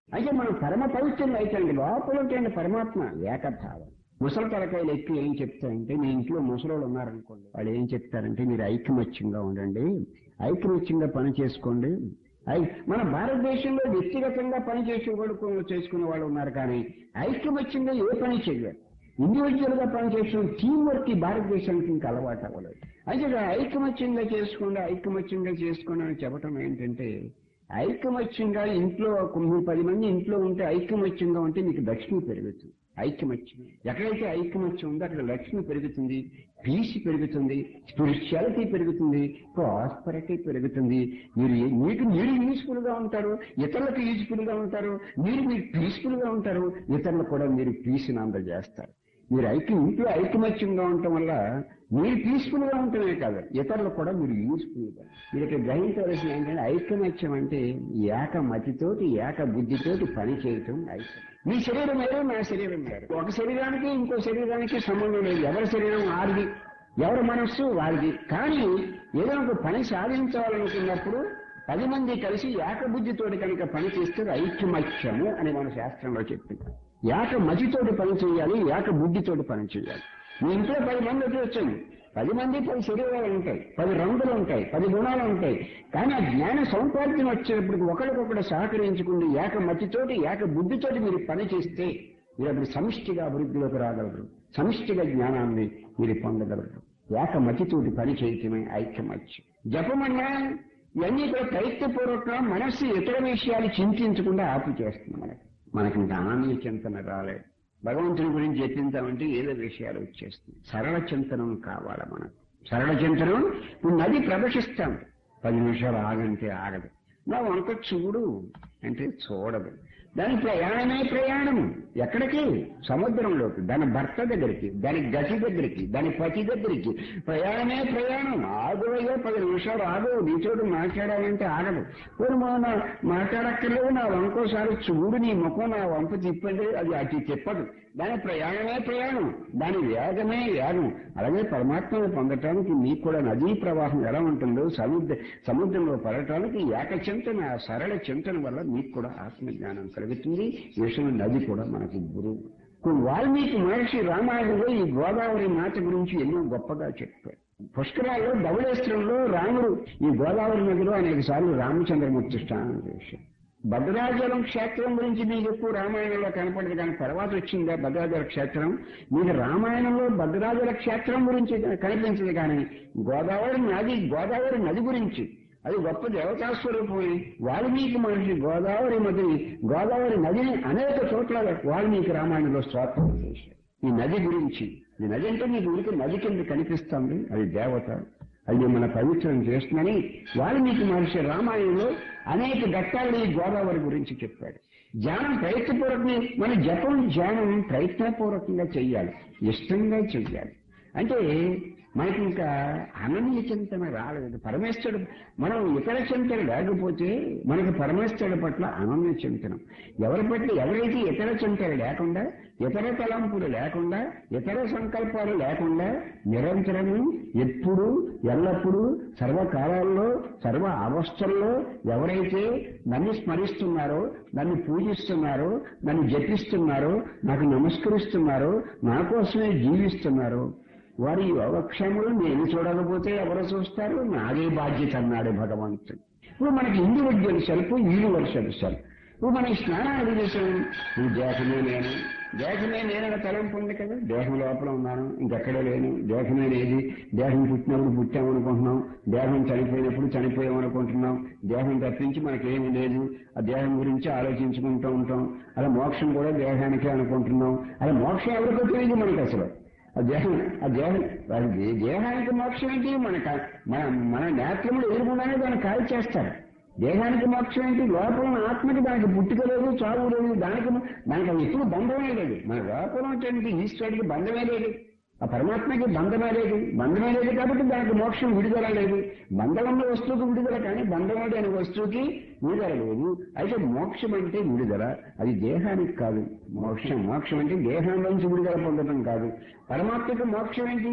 అయితే మనం పరమ పవిత్రులు అయితే లోపల ఉంటే పరమాత్మ ఏకభావం ముసలి తలకాయలు ఎక్కి ఏం చెప్తారంటే మీ ఇంట్లో ముసలోళ్ళు ఉన్నారనుకోండి వాళ్ళు ఏం చెప్తారంటే మీరు ఐకమత్యంగా ఉండండి ఐకమత్యంగా పని చేసుకోండి ఐ- మన భారతదేశంలో వ్యక్తిగతంగా పని చేసే వాళ్ళు చేసుకునే వాళ్ళు ఉన్నారు కానీ ఐకమత్యంగా ఏ పని చేయలేరు ఇండివిజువల్ గా పనిచేసిన టీం వర్క్ ఈ భారతదేశానికి ఇంకా అలవాటు అవ్వలేదు అయితే ఇక్కడ ఐకమత్యంగా చేసుకోండి ఐకమత్యంగా చేసుకోండి అని చెప్పటం ఏంటంటే ఐకమత్యంగా ఇంట్లో ఒక మీరు పది మంది ఇంట్లో ఉంటే ఐకమత్యంగా ఉంటే మీకు లక్ష్మి పెరుగుతుంది ఐకమత్యం ఎక్కడైతే ఐకమత్యం ఉందో అక్కడ లక్ష్మి పెరుగుతుంది పీస్ పెరుగుతుంది స్పిరిచువాలిటీ పెరుగుతుంది ప్రాస్పరిటీ పెరుగుతుంది మీరు ఏ- మీకు మీరు యూస్ఫుల్ గా ఉంటారు ఇతరులకు యూస్ఫుల్ గా ఉంటారు మీరు మీరు పీస్ఫుల్ గా ఉంటారు ఇతరులకు కూడా మీరు పీస్ని అందజేస్తారు మీరు ఐక్యం ఇంట్లో ఐకమత్యంగా ఉండటం వల్ల మీరు పీస్ఫుల్ గా ఉంటమే కాదు ఇతరులకు కూడా మీరు యూస్ఫుల్ గా మీరు ఇక్కడ గ్రహించవలసిన ఏంటంటే ఐకమత్యం అంటే ఏక మతితోటి ఏక బుద్ధితోటి పని చేయటం ఐక్యం మీ శరీరం వేరు నా శరీరం వేరు ఒక శరీరానికి ఇంకో శరీరానికి సంబంధం లేదు ఎవరి శరీరం ఆరిది ఎవరి మనస్సు వారిది కానీ ఏదో ఒక పని సాధించాలనుకున్నప్పుడు పది మంది కలిసి ఏకబుద్ధితోటి కనుక పని చేస్తే అది ఐక్యమత్యము అని మన శాస్త్రంలో చెప్పింది ఏక మతితోటి పని చేయాలి ఏక బుద్ధితోటి పని చేయాలి మీ ఇంట్లో పది మంది వచ్చి వచ్చాను పది మంది పది శరీరాలు ఉంటాయి పది రంగులు ఉంటాయి పది గుణాలు ఉంటాయి కానీ ఆ జ్ఞాన సౌపార్జన వచ్చేటప్పటికి ఒకరికొకరు సహకరించుకుని ఏక మతితోటి ఏక బుద్ధితోటి మీరు పని చేస్తే మీరు అప్పుడు సమిష్టిగా అభివృద్ధిలోకి రాగలరు సమిష్టిగా జ్ఞానాన్ని మీరు పొందగలరు ఏక మతితోటి పని చేయటమే ఐక్యమత్యం జపమన్నా ఇవన్నీ కూడా ప్రయత్నపూర్వకంగా మనస్సు ఇతర విషయాలు చింతించకుండా ఆపు చేస్తుంది మనకి మనకి ఇంకా అనన్య చింతన రాలేదు భగవంతుని గురించి చెప్పించామంటే ఏదో విషయాలు వచ్చేస్తుంది సరళ చింతనం కావాలి మనకు సరళ చింతనం ఇప్పుడు నది ప్రదర్శిస్తాం పది నిమిషాలు ఆగంటే ఆగదు నా వంక చూడు అంటే చూడదు దాని ప్రయాణమే ప్రయాణం ఎక్కడికి సముద్రంలోకి దాని భర్త దగ్గరికి దాని గతి దగ్గరికి దాని పతి దగ్గరికి ప్రయాణమే ప్రయాణం ఆగువయ్యా పది నిమిషాలు ఆగు నీతోడు మాట్లాడాలంటే ఆగదు పోను మన మాట్లాడక్కర్లేదు నా వంకోసారి చూడు నీ ముఖం నా వంపు తిప్పండి అది అటు తిప్పదు దాని ప్రయాణమే ప్రయాణం దాని వేగమే వేగం అలాగే పరమాత్మను పొందటానికి మీకు కూడా నదీ ప్రవాహం ఎలా ఉంటుందో సముద్ర సముద్రంలో పడటానికి ఏకచింతన ఆ సరళ చింతన వల్ల మీకు కూడా ఆత్మజ్ఞానం కలుగుతుంది ఈ విషయంలో నది కూడా మనకి గురువు ఇప్పుడు వాల్మీకి మహర్షి రామాయణంలో ఈ గోదావరి మాత గురించి ఎన్నో గొప్పగా చెప్పారు పుష్కరాల్లో ధవళేశ్వరంలో రాముడు ఈ గోదావరి నదిలో అనేక సార్లు రామచంద్రమూర్తి స్నానం చేశారు భద్రాచలం క్షేత్రం గురించి మీకు ఎక్కువ రామాయణంలో కనపడదు కానీ తర్వాత వచ్చిందా భద్రాచల క్షేత్రం మీకు రామాయణంలో భద్రాచల క్షేత్రం గురించి కనిపించదు కానీ గోదావరి నది గోదావరి నది గురించి అది గొప్ప దేవతా స్వరూపమే వాల్మీకి మహర్షి గోదావరి నదిని గోదావరి నదిని అనేక చోట్ల వాల్మీకి రామాయణంలో స్తోత్రం చేశారు ఈ నది గురించి ఈ నది అంటే మీకు ఊరికి నది కింద కనిపిస్తుంది అది దేవత అది మిమ్మల్ని పవిత్రం చేస్తుందని వాల్మీకి మహర్షి రామాయణంలో అనేక ఘట్టాలు ఈ గోదావరి గురించి చెప్పాడు ధ్యానం ప్రయత్నపూర్వకంగా మన జపం ధ్యానం ప్రయత్నపూర్వకంగా చెయ్యాలి ఇష్టంగా చెయ్యాలి అంటే మనకి ఇంకా అనన్య చింతన రాలేదు పరమేశ్వరుడు మనం ఇతర చింతన లేకపోతే మనకి పరమేశ్వరుడు పట్ల అనన్య చింతనం ఎవరి పట్ల ఎవరైతే ఇతర చింతన లేకుండా ఇతర తలంపులు లేకుండా ఇతర సంకల్పాలు లేకుండా నిరంతరము ఎప్పుడు ఎల్లప్పుడూ సర్వకాలాల్లో సర్వ అవస్థల్లో ఎవరైతే నన్ను స్మరిస్తున్నారో నన్ను పూజిస్తున్నారో నన్ను జపిస్తున్నారో నాకు నమస్కరిస్తున్నారో నా కోసమే జీవిస్తున్నారో వారి యోగక్షేములు నేను చూడకపోతే ఎవరు చూస్తారు నాదే బాధ్యత అన్నాడు భగవంతుడు ఇప్పుడు మనకి ఇండివిజువల్ సెల్ఫ్ యూనివర్సల్ సెల్ఫ్ ఇప్పుడు మనం స్నానాలు చేసాం ఈ దేహమే నేను దేహమే నేనన్న తలంపు ఉంది కదా దేహం లోపల ఉన్నాను ఇంకెక్కడ లేను దేహమే నేది దేహం పుట్టినప్పుడు పుట్టామనుకుంటున్నాం దేహం చనిపోయినప్పుడు చనిపోయామనుకుంటున్నాం దేహం తప్పించి మనకేమీ లేదు ఆ దేహం గురించి ఆలోచించుకుంటూ ఉంటాం అలా మోక్షం కూడా దేహానికే అనుకుంటున్నాం అలా మోక్షం ఎవరికో తెలియదు మనకి అసలు ఆ దేహం ఆ దేహం వాడి దేహానికి మోక్షం ఏంటి మన క- మన మన నేత్రములు ఎదురుకుండానే దాన్ని కాల్ చేస్తారు దేహానికి మోక్షం ఏంటి లోపల ఉన్న ఆత్మకి దానికి పుట్టుక లేదు చావు లేదు దానికి దానికి అది ఎప్పుడు బంధమే లేదు మన లోపల ఉన్నటువంటి ఈశ్వరుడికి బంధమే లేదు ఆ పరమాత్మకి బంధమే లేదు బంధమే లేదు కాబట్టి దానికి మోక్షం విడుదల లేదు బంధం ఉన్న వస్తువుకి విడుదల కానీ బంధం అనే వస్తువుకి విడుదల లేదు అయితే మోక్షం అంటే విడుదల అది దేహానికి కాదు మోక్షం మోక్షం అంటే దేహం నుంచి విడుదల పొందడం కాదు పరమాత్మకి మోక్షం ఏంటి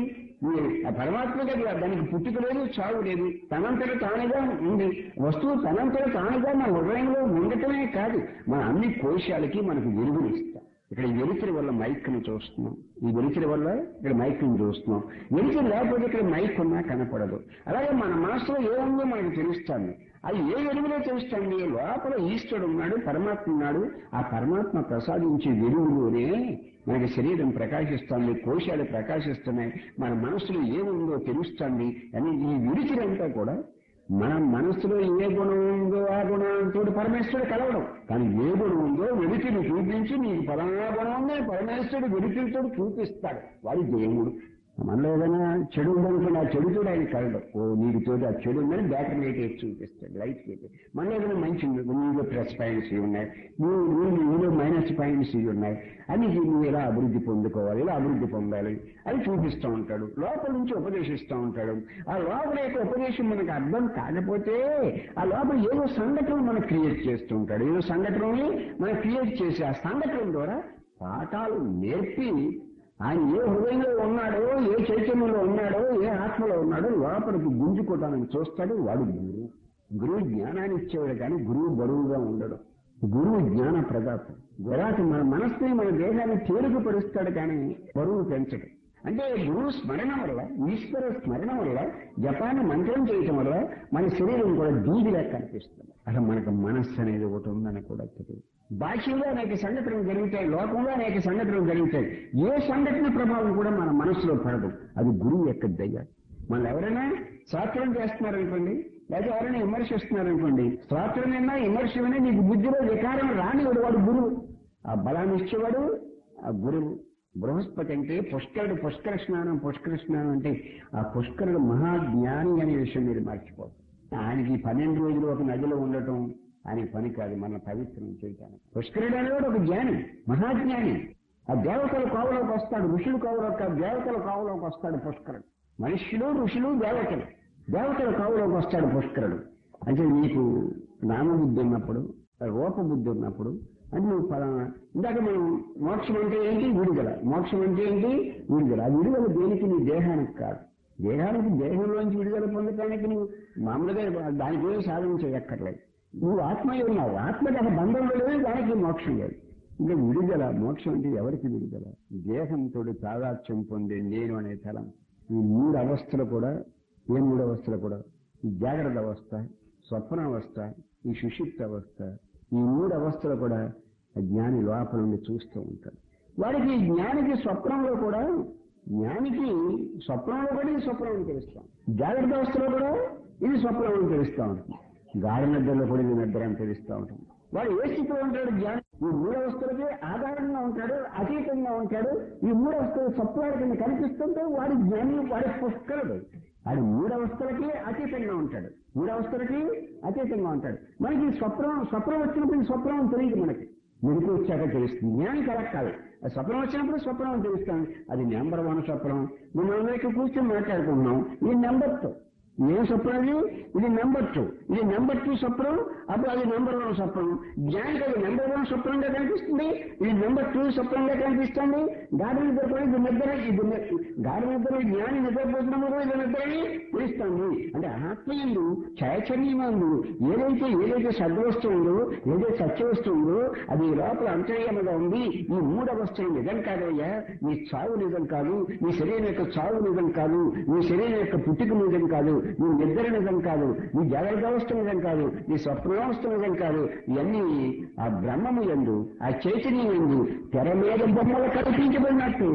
ఈ ఆ పరమాత్మకి అది దానికి పుట్టుక లేదు చావు లేదు తనంతట తానుగా ఉంది వస్తువు తనంతట తానుగా మన హృదయంలో ఉండటమే కాదు మన అన్ని కోశాలకి మనకు వెలుగునిస్తాం ఇక్కడ ఈ వెలుతురి వల్ల మైక్ ని చూస్తున్నాం ఈ వెలుతురి వల్ల ఇక్కడ మైక్ ని చూస్తున్నాం వెలుతురు లేకపోతే ఇక్కడ మైక్ ఉన్నా కనపడదు అలాగే మన మనసులో ఏముందో మనకు తెలుస్తుంది అది ఏ వెలుగులో తెలుస్తుంది లోపల ఈశ్వరుడు ఉన్నాడు పరమాత్మ ఉన్నాడు ఆ పరమాత్మ ప్రసాదించే వెలుగులోనే మనకి శరీరం ప్రకాశిస్తుంది కోశాలు ప్రకాశిస్తున్నాయి మన మనసులో ఏముందో తెలుస్తుంది అని ఈ విడిచిరంతా కూడా మన మనసులో ఏ గుణం ఉందో ఆ గుణంతో పరమేశ్వరుడు కలవడం కానీ ఏ గుణం ఉందో వెలితిని చూపించి నీకు పలానా గుణం ఉందని పరమేశ్వరుడు వెలితితో చూపిస్తాడు వాడి దేవుడు మనలో ఏదైనా చెడు ఉందనుకోండి ఆ చెడు కూడా ఆయన కలడు ఓ నీటితో ఆ చెడు ఉందని బ్యాటరీ లైట్ వేసి చూపిస్తాడు లైట్ వేసి మనలో ఏదైనా మంచి ఉంది నీలో ప్లస్ పాయింట్స్ ఇవి ఉన్నాయి నువ్వు నువ్వు నీలో మైనస్ పాయింట్స్ ఇవి ఉన్నాయి అని నువ్వు ఇలా అభివృద్ధి పొందుకోవాలి ఇలా అభివృద్ధి పొందాలి అని చూపిస్తూ ఉంటాడు లోపల నుంచి ఉపదేశిస్తూ ఉంటాడు ఆ లోపల యొక్క ఉపదేశం మనకు అర్థం కాకపోతే ఆ లోపల ఏదో సంఘటన మనకు క్రియేట్ చేస్తూ ఉంటాడు ఏదో సంఘటనని మనం క్రియేట్ చేసి ఆ సంఘటన ద్వారా పాఠాలు నేర్పి ఆయన ఏ హృదయంలో ఉన్నాడో ఏ చైతన్యంలో ఉన్నాడో ఏ ఆత్మలో ఉన్నాడో లోపలికి గుంజుకోవటానికి చూస్తాడు వాడు గురువు గురువు జ్ఞానాన్ని ఇచ్చేవాడు కానీ గురువు బరువుగా ఉండడు గురువు జ్ఞాన ప్రదాత గురాత మన మనస్సుని మన దేహాన్ని తేలికపరుస్తాడు కానీ బరువు పెంచడు అంటే గురువు స్మరణ వల్ల ఈశ్వర స్మరణ వల్ల జపాన్ని మంత్రం చేయటం వల్ల మన శరీరం కూడా దూదిలా కనిపిస్తుంది అసలు మనకు మనస్సు అనేది ఒకటి ఉందని కూడా తెలియదు బాహ్యంగా అనేక సంఘటనలు జరుగుతాయి లోకంలో అనేక సంఘటనలు జరుగుతాయి ఏ సంఘటన ప్రభావం కూడా మన మనసులో పడదు అది గురువు యొక్క దయ్య మనం ఎవరైనా శాస్త్రం చేస్తున్నారనుకోండి లేదా ఎవరైనా విమర్శిస్తున్నారనుకోండి శాస్త్రమైనా విమర్శమైనా నీకు బుద్ధిలో వికారం రానివాడు వాడు గురువు ఆ బలాన్ని ఇచ్చేవాడు ఆ గురువు బృహస్పతి అంటే పుష్కరుడు పుష్కర స్నానం పుష్కర స్నానం అంటే ఆ పుష్కరుడు మహాజ్ఞాని అనే విషయం మీరు మర్చిపోతారు ఆయనకి పన్నెండు రోజులు ఒక నదిలో ఉండటం ఆయన పని కాదు మన పవిత్రం చేయటానికి పుష్కరుడు అనేవాడు ఒక జ్ఞాని మహాజ్ఞాని ఆ దేవతల కోవలోకి వస్తాడు ఋషులు కోవలోకి కాదు, దేవతల కోవలోకి వస్తాడు పుష్కరుడు మనుష్యులు ఋషులు దేవతలు దేవతల కోవలోకి వస్తాడు పుష్కరుడు అంటే నీకు నామబుద్ధి ఉన్నప్పుడు రూపబుద్ధి ఉన్నప్పుడు అంటే నువ్వు ఫలానా ఇందాక మనం మోక్షం అంటే ఏంటి విడుదల మోక్షం అంటే ఏంటి విడుదల ఆ విడుదల దేనికి నీ దేహానికి కాదు దేహానికి దేహంలోంచి విడుదల పొందటానికి నువ్వు మామూలుగా దానికేం సాధన చేయక్కర్లేదు నువ్వు ఆత్మయ్య ఉన్నావు ఆత్మకి అసలు బంధంలో లేదు దానికి మోక్షం లేదు ఇంకా విడుదల మోక్షం అంటే ఎవరికి విడుదల దేహంతో తాదాత్యం పొందే నేను అనే తలం ఈ మూడు అవస్థలు కూడా ఏ మూడు అవస్థలు కూడా ఈ జాగ్రత్త అవస్థ స్వప్నావస్థ ఈ సుషిప్త అవస్థ ఈ మూడు అవస్థలు కూడా ఆ జ్ఞాని లోపల నుండి చూస్తూ ఉంటాడు వాడికి ఈ జ్ఞానికి స్వప్నంలో కూడా జ్ఞానికి స్వప్నంలో కూడా ఇది స్వప్నం అని తెలుస్తాం జాగ్రత్త అవస్థలో కూడా ఇది స్వప్నం అని తెలుస్తూ ఉంటుంది గాఢ నిద్రలో కూడా ఇది నిద్ర అని తెలుస్తూ ఉంటుంది వాడు ఏ స్థితిలో ఉంటాడు జ్ఞాని ఈ మూడు అవస్థలకి ఆధారంగా ఉంటాడు అతీతంగా ఉంటాడు ఈ మూడు అవస్థలు స్వప్నాల కింద కనిపిస్తుంటే వాడి జ్ఞాని వాడి పుష్కరుడు వాడు మూడు అవస్థలకి అతీతంగా ఉంటాడు మూడు అవస్థలకి అతీతంగా ఉంటాడు మనకి ఈ స్వప్నం స్వప్నం వచ్చినప్పుడు ఈ స్వప్నం అని తెలియదు మనకి మెలకు వచ్చాక తెలుస్తుంది జ్ఞానికి అలా కాదు ఆ స్వప్నం వచ్చినప్పుడు స్వప్నం అని తెలుస్తాను అది నెంబర్ వన్ స్వప్నం మనం అందరికీ కూర్చొని మాట్లాడుకుంటున్నాం ఇది నెంబర్ టూ ఏ స్వప్నం ఇది ఇది నెంబర్ టూ ఇది నెంబర్ టూ స్వప్నం అప్పుడు అది నెంబర్ వన్ స్వప్నం జ్ఞానికి అది నెంబర్ వన్ స్వప్నంగా కనిపిస్తుంది ఇది నెంబర్ టూ స్వప్నంగా కనిపిస్తుంది గాఢ నిద్రపోయి ఇది నిద్ర ఇది ని- గాఢ నిద్ర జ్ఞాని నిద్రపోతున్నప్పుడు ఇది నిద్రని పిలుస్తుంది అంటే ఆత్మయందు చైతన్యమందు ఏదైతే ఏదైతే సద్వస్తువు ఉందో ఏదైతే సత్యవస్తువు ఉందో అది లోపల అంతర్యముగా ఉంది ఈ మూడవస్తులు నిజం కాదయ్యా నీ చావు నిజం కాదు నీ శరీరం యొక్క చావు నిజం కాదు నీ శరీరం యొక్క పుట్టుక నిజం కాదు నీ నిద్ర నిజం కాదు నీ జాగ్రత్త అవస్థ నిజం కాదు నీ స్వప్నావస్థ నిజం కాదు ఇవన్నీ ఆ బ్రహ్మము ఎందు ఆ చైతన్యం ఎందు తెర మీద బొమ్మలు కల్పించబడినట్టు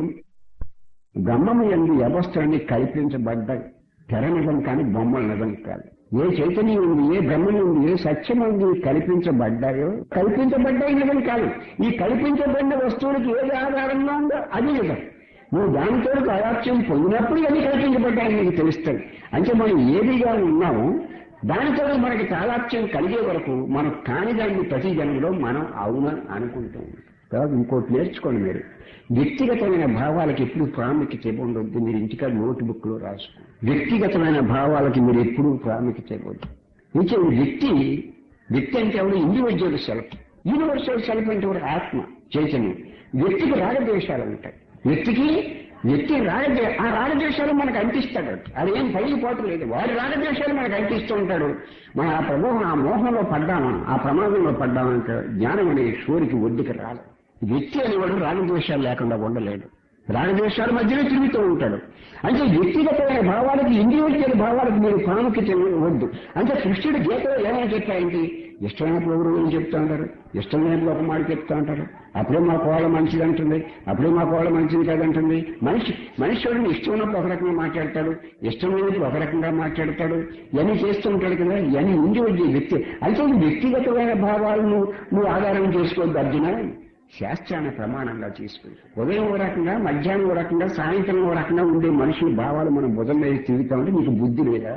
బ్రహ్మము ఎందు వ్యవస్థలన్నీ కల్పించబడ్డాయి తెర నిజం కానీ బొమ్మలు నిజం కాదు ఏ చైతన్యం ఉంది ఏ బ్రహ్మం ఉంది ఏ సత్యం ఉంది కల్పించబడ్డాయో కల్పించబడ్డాయి నిజం కాదు ఈ కల్పించబడిన వస్తువులకి ఏది ఆధారంగా ఉందో అది నిజం నువ్వు దానితో ఆరాక్ష్యం పొందినప్పుడు ఇవన్నీ కల్పించబడ్డాయని నీకు తెలుస్తుంది అంటే మనం ఏదిగా ఉన్నామో దానితో మనకి తాదాత్యం కలిగే వరకు మనం కాని దాన్ని ప్రతి జన్మలో మనం అవునని అనుకుంటూ ఉంటాం తర్వాత ఇంకోటి నేర్చుకోండి మీరు వ్యక్తిగతమైన భావాలకి ఎప్పుడు ప్రాముఖ్యత ఇవ్వద్దు మీరు ఇంటికాడ నోట్ బుక్ లో రాసుకోండి వ్యక్తిగతమైన భావాలకి మీరు ఎప్పుడు ప్రాముఖ్యత ఇవ్వద్దు ఇంకే వ్యక్తి వ్యక్తి అంటే ఎవరు ఇండివిజువల్ సెల్ఫ్ యూనివర్సల్ సెల్ఫ్ అంటే కూడా ఆత్మ చైతన్యం వ్యక్తికి రాగద్వేషాలు ఉంటాయి వ్యక్తికి వ్యక్తి రాగద్వే ఆ రాగద్వేషాలు మనకు అంటిస్తాడు అది ఏం పగిలిపోవట్లేదు వాడి రాగద్వేషాలు మనకు అంటిస్తూ ఉంటాడు మనం ఆ ప్రమోహం ఆ మోహంలో పడ్డామా ఆ ప్రమాదంలో పడ్డామంటే జ్ఞానం అనే షోరికి ఒడ్డుకి రాదు వ్యక్తి అనేవాడు రాగద్వేషాలు లేకుండా ఉండలేడు రాగద్వేషాల మధ్యలో తిరుగుతూ ఉంటాడు అంటే వ్యక్తిగతమైన భావాలకు ఇండివిజువల్ భావాలకు మీరు ప్రాముఖ్యత ఇవ్వద్దు అంటే కృష్ణుడు గీతలో ఏమైనా చెప్పాయంటే ఇష్టమైనప్పుడు ఎవరు ఏం చెప్తా ఉంటారు ఇష్టమైనప్పుడు ఒక మాట చెప్తా ఉంటారు అప్పుడే మా కోళ్ళ మంచిది అంటుంది అప్పుడే మా కోళ్ళ మంచిది కాదంటుంది మనిషి మనిషి చూడండి ఇష్టం ఉన్నప్పుడు ఒక రకంగా మాట్లాడతాడు ఇష్టం లేనప్పుడు ఒక రకంగా మాట్లాడతాడు ఇవన్నీ చేస్తూ ఉంటాడు కదా ఇవన్నీ ఇండివిజువల్ వ్యక్తి అయితే ఈ వ్యక్తిగతమైన భావాలను నువ్వు ఆధారం చేసుకోవద్దు అర్జున శాస్త్రాన్ని ప్రమాణంగా తీసుకుని ఉదయం ఓ రకంగా మధ్యాహ్నం ఓ రకంగా సాయంత్రం ఓ రకంగా ఉండే మనుషుల భావాలు మనం బుధం మీద తిరుగుతామంటే నీకు బుద్ధి లేదా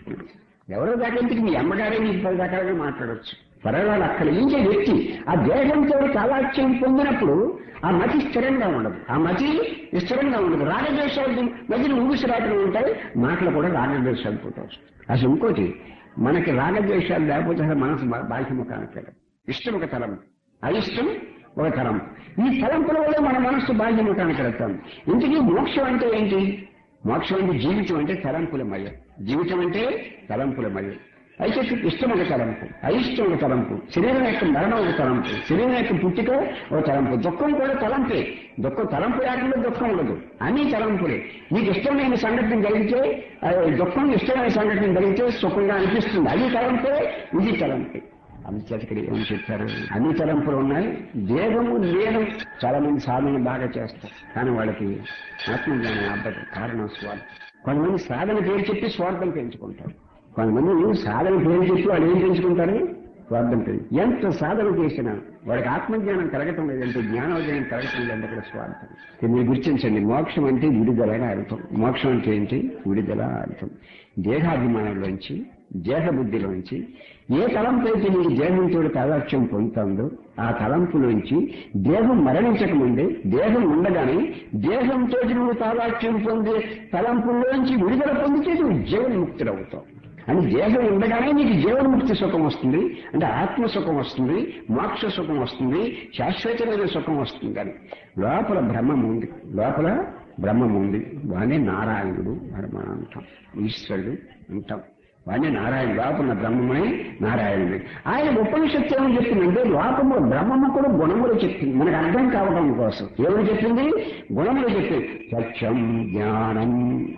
ఎవరో దాకంటికి మీ అమ్మగారే నీకు పది రకాలుగా మాట్లాడవచ్చు పరవాళ్ళు అక్కడ ఇంకే వ్యక్తి ఆ దేహంతో కాలాక్ష్యం పొందినప్పుడు ఆ మతి స్థిరంగా ఉండదు ఆ మతి స్థిరంగా ఉండదు రాగద్వేషాలు మధ్యన ఊగిసిరాటలు ఉంటాయి మాటలు కూడా రాగద్వేషాలు పుట్టవచ్చు అసలు ఇంకోటి మనకి రాగద్వేషాలు లేకపోతే అసలు మనసు బా- బాహ్యముఖానికి వెళ్ళదు ఇష్టం ఒక తలంపు అయిష్టం ఒక తలంపు ఈ తలంపుల వల్ల మన మనస్సు బాహ్యముఖానికి వెళ్తాం ఇంతకీ మోక్షం అంటే ఏంటి మోక్షం అంటే జీవితం అంటే తలంపులమయ్య జీవితం అంటే తలంపులమయ్య అయితే ఇష్టం ఒక తలంపు అయిష్టం ఒక తలంపు శరీరం యొక్క మరణం ఒక తలంపు శరీరం యొక్క పుట్టిక ఒక తలంపు దుఃఖం కూడా తలంపే దుఃఖం తలంపు లేకుండా దుఃఖం ఉండదు అన్ని తలంపులే నీకు ఇష్టమైన సంఘటన జరిగితే ఆ, దుఃఖం ఇష్టమైన సంఘటన జరిగితే సుఖంగా అనిపిస్తుంది అది తలంపే ఇది తలంపే అందుచేత ఇక్కడ ఏం చెప్పారు అన్ని తలంపులు ఉన్నాయి దేహము లేనం చాలా మంది సాధన బాగా చేస్తారు కానీ వాళ్ళకి ఆత్మజ్ఞానం అబ్బదు కారణం స్వార్థం కొంతమంది సాధన పేరు చెప్పి స్వార్థం పెంచుకుంటారు కొంతమంది సాధన పేరు చెప్పి వాళ్ళు ఏం పెంచుకుంటారు స్వార్థం పేరు ఎంత సాధన చేసినా వాడికి ఆత్మజ్ఞానం కలగటం లేదంటే జ్ఞానోదయం కలగటం లేదంటే అక్కడ స్వార్థం ఇది మీరు గుర్తించండి మోక్షం అంటే విడుదల అని అర్థం మోక్షం అంటే ఏంటి విడుదల అని అర్థం దేహాభిమానంలోంచి దేహబుద్ధిలోంచి ఏ తలంపైతే నీకు దేహంతో తాదాక్ష్యం పొందుతుందో ఆ తలంపులోంచి దేహం మరణించకముందే దేహం ఉండగానే దేహంతో నువ్వు తాదాక్ష్యం పొందే తలంపుల్లోంచి విడుదల పొందితే నువ్వు జీవన్ముక్తుడవుతావు అని దేహం ఉండగానే నీకు జీవన్ముక్తి సుఖం వస్తుంది అంటే ఆత్మ సుఖం వస్తుంది మోక్ష సుఖం వస్తుంది శాశ్వతమైన సుఖం వస్తుంది కానీ లోపల బ్రహ్మం ఉంది లోపల బ్రహ్మం ఉంది వానే నారాయణుడు అని మనం అంటాం ఈశ్వరుడు అంటాం వాడిని నారాయణ లోపల బ్రహ్మమే నారాయణుడు ఆయన ఉపనిషత్తు ఏమని చెప్పిందంటే లోపము బ్రహ్మము కూడా గుణములు చెప్పింది మనకు అర్థం కావడం కోసం ఏమని చెప్పింది గుణములు చెప్పింది సత్యం జ్ఞానం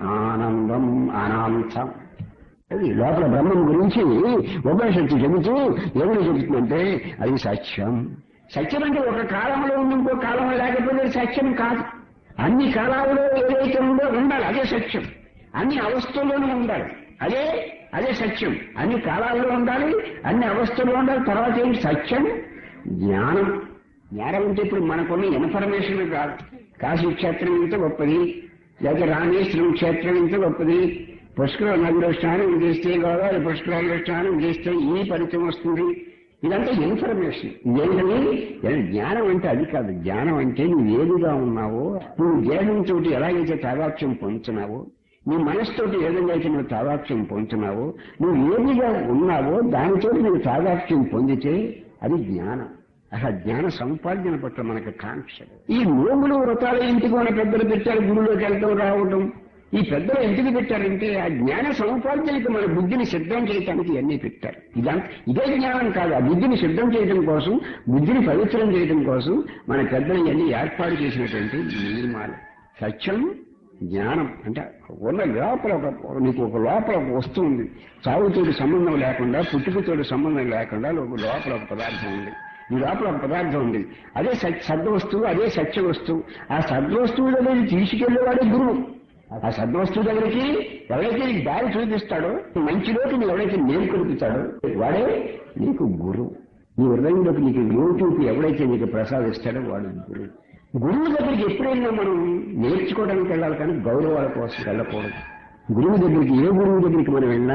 ఆనందం అనాంతం అది లోపల బ్రహ్మం గురించి ఉపనిషత్తు చెబుతూ ఏమని చెబుతుందంటే అది సత్యం సత్యం అంటే ఒక కాలంలో ఉంది ఇంకో కాలంలో లేకపోతే సత్యం కాదు అన్ని కాలాలలో ఏదైతే ఉందో ఉండాలి అదే సత్యం అన్ని అవస్థల్లోనూ ఉండాలి అదే అదే సత్యం అన్ని కాలాల్లో ఉండాలి అన్ని అవస్థల్లో ఉండాలి తర్వాత ఏంటి సత్యం జ్ఞానం జ్ఞానం అంటే ఇప్పుడు మనకున్న ఇన్ఫర్మేషన్ కాదు కాశీ క్షేత్రం ఇంత గొప్పది లేదా రామేశ్వరం క్షేత్రం ఇంత గొప్పది పుష్కర నదిలో స్నానం చేస్తే గోదావరి పుష్కరాల్లో స్నానం చేస్తే ఈ ఫలితం వస్తుంది ఇదంతా ఇన్ఫర్మేషన్ ఏంటని జ్ఞానం అంటే అది కాదు జ్ఞానం అంటే నువ్వు ఏదిగా ఉన్నావో నువ్వు దేహంతో ఎలాగైతే తాదాత్యం పొందుతున్నావో నీ మనసుతోటి ఏ విధంగా అయితే నువ్వు తాదాత్యం పొందుతున్నావో నువ్వు ఏదిగా ఉన్నావో దానితో నువ్వు తాదాత్యం పొందితే అది జ్ఞానం అసలు జ్ఞాన సంపాదన పట్ల మనకు కాంక్ష ఈ నోములు వ్రతాలు ఇంటికి మన పెద్దలు పెట్టారు గుడిలోకి వెళ్తాం రావడం ఈ పెద్దలు ఎందుకు పెట్టారంటే ఆ జ్ఞాన సముపార్జనకి మన బుద్ధిని సిద్ధం చేయడానికి ఇవన్నీ పెట్టారు ఇదంతా ఇదే జ్ఞానం కాదు ఆ బుద్ధిని సిద్ధం చేయడం కోసం బుద్ధిని పవిత్రం చేయడం కోసం మన పెద్దలు ఇవన్నీ ఏర్పాటు చేసినటువంటి నియమాలు సత్యం జ్ఞానం అంటే ఉన్న లోపల ఒక నీకు ఒక లోపల ఒక వస్తువు ఉంది చావుతోటి సంబంధం లేకుండా పుట్టుకతోటి సంబంధం లేకుండా ఒక లోపల ఒక పదార్థం ఉంది ఈ లోపల ఒక పదార్థం ఉంది అదే సత్ సద్వస్తువు అదే సత్య వస్తువు ఆ సద్వస్తువు దగ్గరికి తీసుకెళ్లేవాడే గురువు ఆ సద్వస్తువు దగ్గరికి ఎవరైతే నీకు దారి చూపిస్తాడో మంచిలోకి నీకు ఎవరైతే నేలు కొడుకుతాడో వాడే నీకు గురువు నీ హృదయంలోకి నీకు యూట్యూబ్ ఎవరైతే నీకు ప్రసాదిస్తాడో వాడు గురువు గురువు దగ్గరికి ఎప్పుడైనా మనం నేర్చుకోవడానికి వెళ్ళాలి కానీ గౌరవాల కోసం వెళ్ళకూడదు గురువు దగ్గరికి ఏ గురువు దగ్గరికి మనం వెళ్ళినా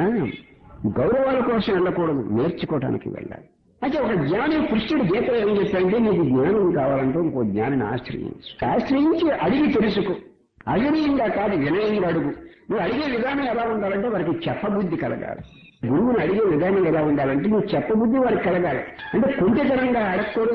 గౌరవాల కోసం వెళ్ళకూడదు నేర్చుకోవడానికి వెళ్ళాలి అయితే ఒక జ్ఞాని కృష్ణుడు గీతలో ఏం చెప్పాడంటే నీకు జ్ఞానం కావాలంటే ఇంకో జ్ఞానిని ఆశ్రయించు ఆశ్రయించి అడిగి తెలుసుకో అవినయంగా కాదు వినయంగా అడుగు నువ్వు అడిగే విధానం ఎలా ఉండాలంటే వారికి చెప్పబుద్ధి కలగాలి గురువుని అడిగే విధానం ఎలా ఉండాలంటే నువ్వు చెప్పబుద్ధి వారికి కలగాలి అంటే కొంచెతనంగా అడగకూడదు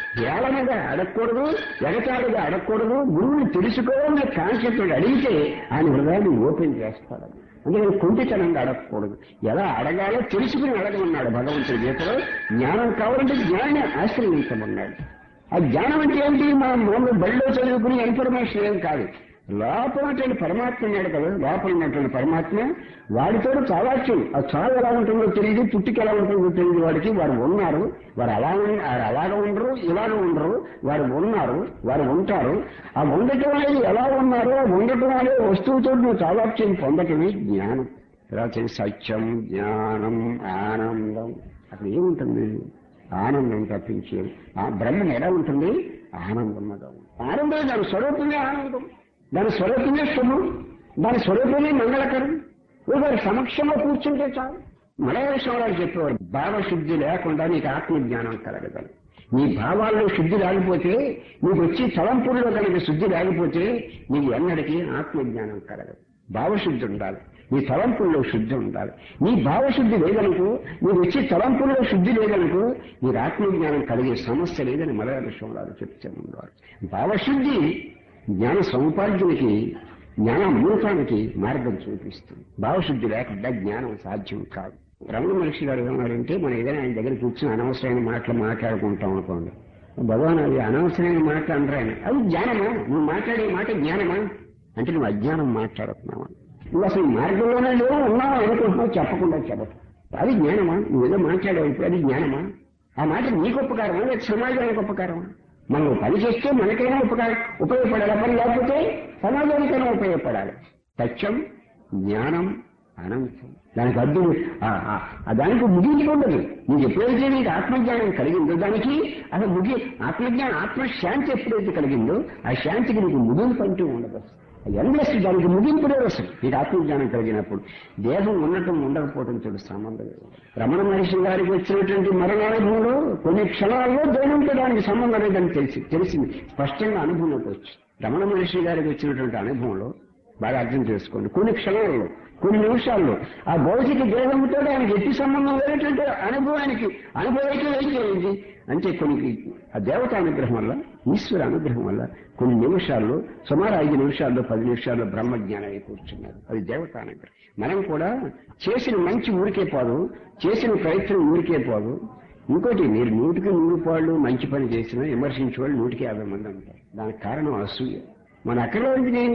ఏళనగా అడగకూడదు ఎగతాడుగా అడగకూడదు గురువుని తెలుసుకోవాలనే కాన్సెప్ట్ అడిగితే ఆయన హృదయాన్ని ఓపెన్ చేస్తాడు అందుకని కుంటితనంగా అడగకూడదు ఎలా అడగాలో తెలుసుకుని అడగమన్నాడు భగవంతుడి గీతలో జ్ఞానం కావాలంటే జ్ఞానాన్ని ఆశ్రయించమన్నాడు ఆ జ్ఞానం అంటే ఏంటి మా మామూలు బడిలో చదువుకునే ఇన్ఫర్మేషన్ ఏం కాదు లోపల ఉన్నటువంటి పరమాత్మ ఉన్నాడు కదా లోపల ఉన్నటువంటి పరమాత్మ వాడితో చావాచ్చు ఆ చావు ఎలా ఉంటుందో తెలియదు పుట్టికి ఎలా ఉంటుందో తెలియదు వాడికి వారు ఉన్నారు వారు అలా ఉన్- వారు అలాగ ఉండరు ఇలాగ ఉండరు వారు ఉన్నారు వారు ఉంటారు ఆ ఉండటం అనేది ఎలా ఉన్నారో ఆ ఉండటం అనే వస్తువుతో నువ్వు చావాక్యం పొందటమే జ్ఞానం తర్వాత సత్యం జ్ఞానం ఆనందం అక్కడ ఏముంటుంది ఆనందం తప్పించేది ఆ బ్రహ్మం ఎలా ఉంటుంది ఆనందంగా ఉంటుంది ఆనందం దాని స్వరూపమే ఆనందం దాని స్వరూపమే శుభం దాని స్వరూపమే మంగళకరం వారి సమక్షంలో కూర్చుంటే చాలు మలయాళం వాళ్ళు చెప్పేవారు భావశుద్ధి లేకుండా నీకు ఆత్మజ్ఞానం కలగగలదు నీ భావాల్లో శుద్ధి లేకపోతే నీకు వచ్చి తలంపుల్లో కనుక శుద్ధి లేకపోతే నీకు ఎన్నటికీ ఆత్మజ్ఞానం కలగదు భావశుద్ధి ఉండాలి నీ తలంపుల్లో శుద్ధి ఉండాలి నీ భావశుద్ధి లేదనుకో నీకు వచ్చి తలంపుల్లో శుద్ధి లేదనుకో నీకు ఆత్మజ్ఞానం కలిగే సమస్య లేదని మలయాళ విషయంలో చెప్తే ఉండేవారు భావశుద్ధి జ్ఞాన సముపార్జనకి జ్ఞాన అమృతానికి మార్గం చూపిస్తుంది భావశుద్ధి లేకుండా జ్ఞానం సాధ్యం కాదు రమణ మహర్షి గారు ఏమన్నారంటే మనం ఏదైనా ఆయన దగ్గర కూర్చొని అనవసరమైన మాటలు మాట్లాడుకుంటాం అనుకోండి భగవాన్ అది అనవసరమైన మాటలు అనరు ఆయన అది జ్ఞానమా నువ్వు మాట్లాడే మాట జ్ఞానమా అంటే నువ్వు అజ్ఞానం మాట్లాడుతున్నావా నువ్వు అసలు ఈ మార్గంలోనే లేవు ఉన్నావు అనుకుంటున్నావు చెప్పకుండా చెప్పదు అది జ్ఞానమా నువ్వు ఏదో మాట్లాడావు ఇప్పుడు అది జ్ఞానమా ఆ మాట నీకు ఉపకారమా లేదా సమాజానికి ఉపకారమా మనం పని చేస్తే మనకైనా ఉపకారం ఉపయోగపడాలి పని లేకపోతే సమాజానికైనా ఉపయోగపడాలి సత్యం జ్ఞానం అనంతం దానికి అడ్డు ఆ- ఆ- ఆ దానికి ముగింపు ఉండదు నీకు ఎప్పుడైతే నీకు ఆత్మజ్ఞానం కలిగిందో దానికి అసలు ముగి ఆత్మజ్ఞానం ఆత్మశాంతి ఎప్పుడైతే కలిగిందో ఆ శాంతికి నీకు ముగింపు అంటూ ఉండదు ఎండ్లెస్ దానికి ముగింపు లేదు అసలు నీకు ఆత్మజ్ఞానం కలిగినప్పుడు దేహం ఉండటం ఉండకపోవడం చూడు సంబంధం లేదు. రమణ మహర్షి గారికి వచ్చినటువంటి మరణానుభవంలో కొన్ని క్షణాల్లో దేవునితో దానికి సంబంధం లేదని తెలిసి తెలిసింది స్పష్టంగా అనుభవంలోకి వచ్చి రమణ మహర్షి గారికి వచ్చినటువంటి అనుభవంలో బాగా అర్థం చేసుకోండి కొన్ని క్షణాల్లో కొన్ని నిమిషాల్లో ఆ భౌతిక దేహంతో ఆయనకి ఎట్టి సంబంధం లేనటువంటి అనుభవానికి అనుభవానికి వెళ్ళిపోయింది అంటే కొన్ని ఆ దేవత అనుగ్రహం వల్ల ఈశ్వర అనుగ్రహం వల్ల కొన్ని నిమిషాల్లో సుమారు ఐదు నిమిషాల్లో పది నిమిషాల్లో బ్రహ్మజ్ఞానం అయి కూర్చున్నారు అది దేవత అనుగ్రహం మనం కూడా చేసిన మంచి ఊరికే పోదు చేసిన ప్రయత్నం ఊరికే పోదు ఇంకోటి మీరు నూటికి నూరు పాళ్ళు మంచి పని చేసినా విమర్శించే వాళ్ళు నూటికి యాభై మంది ఉంటారు దానికి కారణం అసూయ మన అక్కడ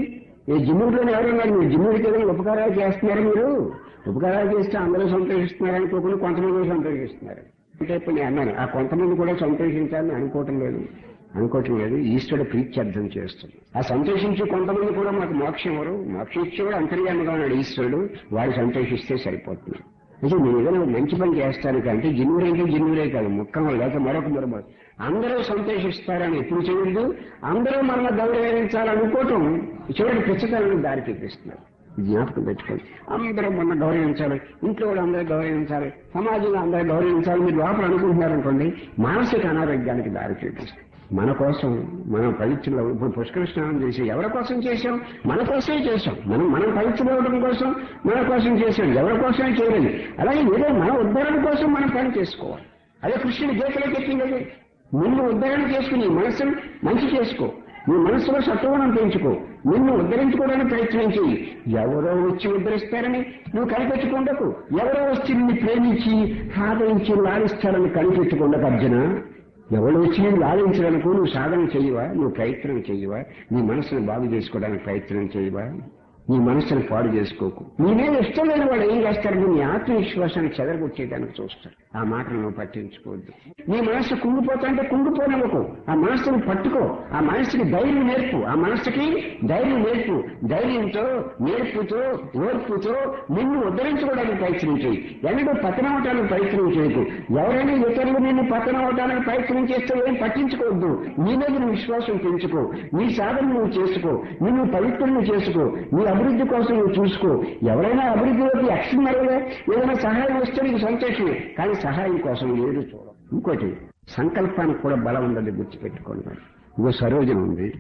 ఏ జిమ్ముడిలోనే ఎవరున్నారు మీరు జిమ్ముడికి ఏదైనా ఉపకారాలు చేస్తున్నారు మీరు ఉపకారాలు చేస్తే అందరూ సంతోషిస్తున్నారు అనుకోకుండా కొంతమంది సంతోషిస్తున్నారు అంటే ఇప్పుడు నేను అన్నాను ఆ కొంతమంది కూడా సంతోషించాలని అనుకోవటం లేదు అనుకోవటం లేదు ఈశ్వరుడు ప్రీత్యర్థం చేస్తుంది ఆ సంతోషించి కొంతమంది కూడా మాకు మోక్షం ఎవరు మోక్షం ఇచ్చేవాడు అంతర్యామగా ఉన్నాడు ఈశ్వరుడు వాడు సంతోషిస్తే సరిపోతుంది అంటే నేను ఏదైనా మంచి పని చేస్తాను అంటే జిన్నూరే అంటే జిన్నూరే కాదు ముఖం లేక మరొక మరొక అందరూ సంతోషిస్తారని ఎప్పుడు చేయదు అందరూ మన గౌరవించాలనుకోవటం చివరికి పుస్తకాలను దారి చూపిస్తున్నారు జ్ఞాపకం పెట్టుకోండి అందరూ మొన్న గౌరవించాలి ఇంట్లో కూడా అందరూ గౌరవించాలి సమాజంలో అందరూ గౌరవించాలి మీరు లోపల అనుకుంటున్నారనుకోండి మానసిక అనారోగ్యానికి దారి చూపిస్తుంది మన కోసం మనం పవిత్రులు ఇప్పుడు పుష్కర స్నానం చేసి ఎవరి కోసం చేశాం మన కోసమే చేశాం మనం మనం పవిత్రులు అవ్వడం కోసం మన కోసం చేశాం ఎవరి కోసమే చేయలేదు అలాగే ఏదో మన ఉద్ధరణ కోసం మనం పని చేసుకోవాలి అదే కృష్ణుడు గీతలో చెప్పింది అదే నిన్ను ఉద్ధరణ చేసుకుని మనసును మంచి చేసుకో నీ మనసులో సత్వగుణం పెంచుకో నిన్ను ఉద్ధరించుకోవడానికి ప్రయత్నం చెయ్యి ఎవరో వచ్చి ఉద్ధరిస్తారని నువ్వు కనిపెట్టుకుండకు ఎవరో వచ్చి నిన్ను ప్రేమించి ఆదరించి లాలిస్తారని కనిపెట్టుకుండకు అర్జున ఎవరు వచ్చి నేను లాలించడానికి నువ్వు సాధన చెయ్యవా నువ్వు ప్రయత్నం చెయ్యవా నీ మనసును బాగు చేసుకోవడానికి ప్రయత్నం చెయ్యవా నీ మనసును పాడు చేసుకోకు నీ మీద ఇష్టం లేని వాడు ఏం చేస్తారు నీ ఆత్మవిశ్వాసాన్ని చెదరగొట్టేయడానికి చూస్తారు ఆ మాటను నువ్వు పట్టించుకోవద్దు నీ మనసు కుంగిపోతుంటే కుంగిపోనివ్వకు ఆ మనసును పట్టుకో ఆ మనసుకి ధైర్యం నేర్పు ఆ మనసుకి ధైర్యం నేర్పు ధైర్యంతో నేర్పుతో ఓర్పుతో నిన్ను ఉద్ధరించుకోవడానికి ప్రయత్నం చేయి ఎన్నడూ పతనం అవటానికి ప్రయత్నం చేయకు ఎవరైనా ఇతరులు నిన్ను పతనం అవటానికి ప్రయత్నం చేస్తే ఏం పట్టించుకోవద్దు నీ మీద నువ్వు విశ్వాసం పెంచుకో నీ సాధన నువ్వు చేసుకో నిన్ను పవిత్రులను చేసుకో నీ అభివృద్ధి కోసం నువ్వు చూసుకో ఎవరైనా అభివృద్ధిలోకి అక్షన్నారుగా ఏదైనా సహాయం వస్తే నీకు సంతోషమే కానీ సహాయం కోసం ఏది చూడం ఇంకోటి సంకల్పానికి కూడా బలం ఉండదు గుర్తుపెట్టుకోండి ఇంకో సరోజన ఉంది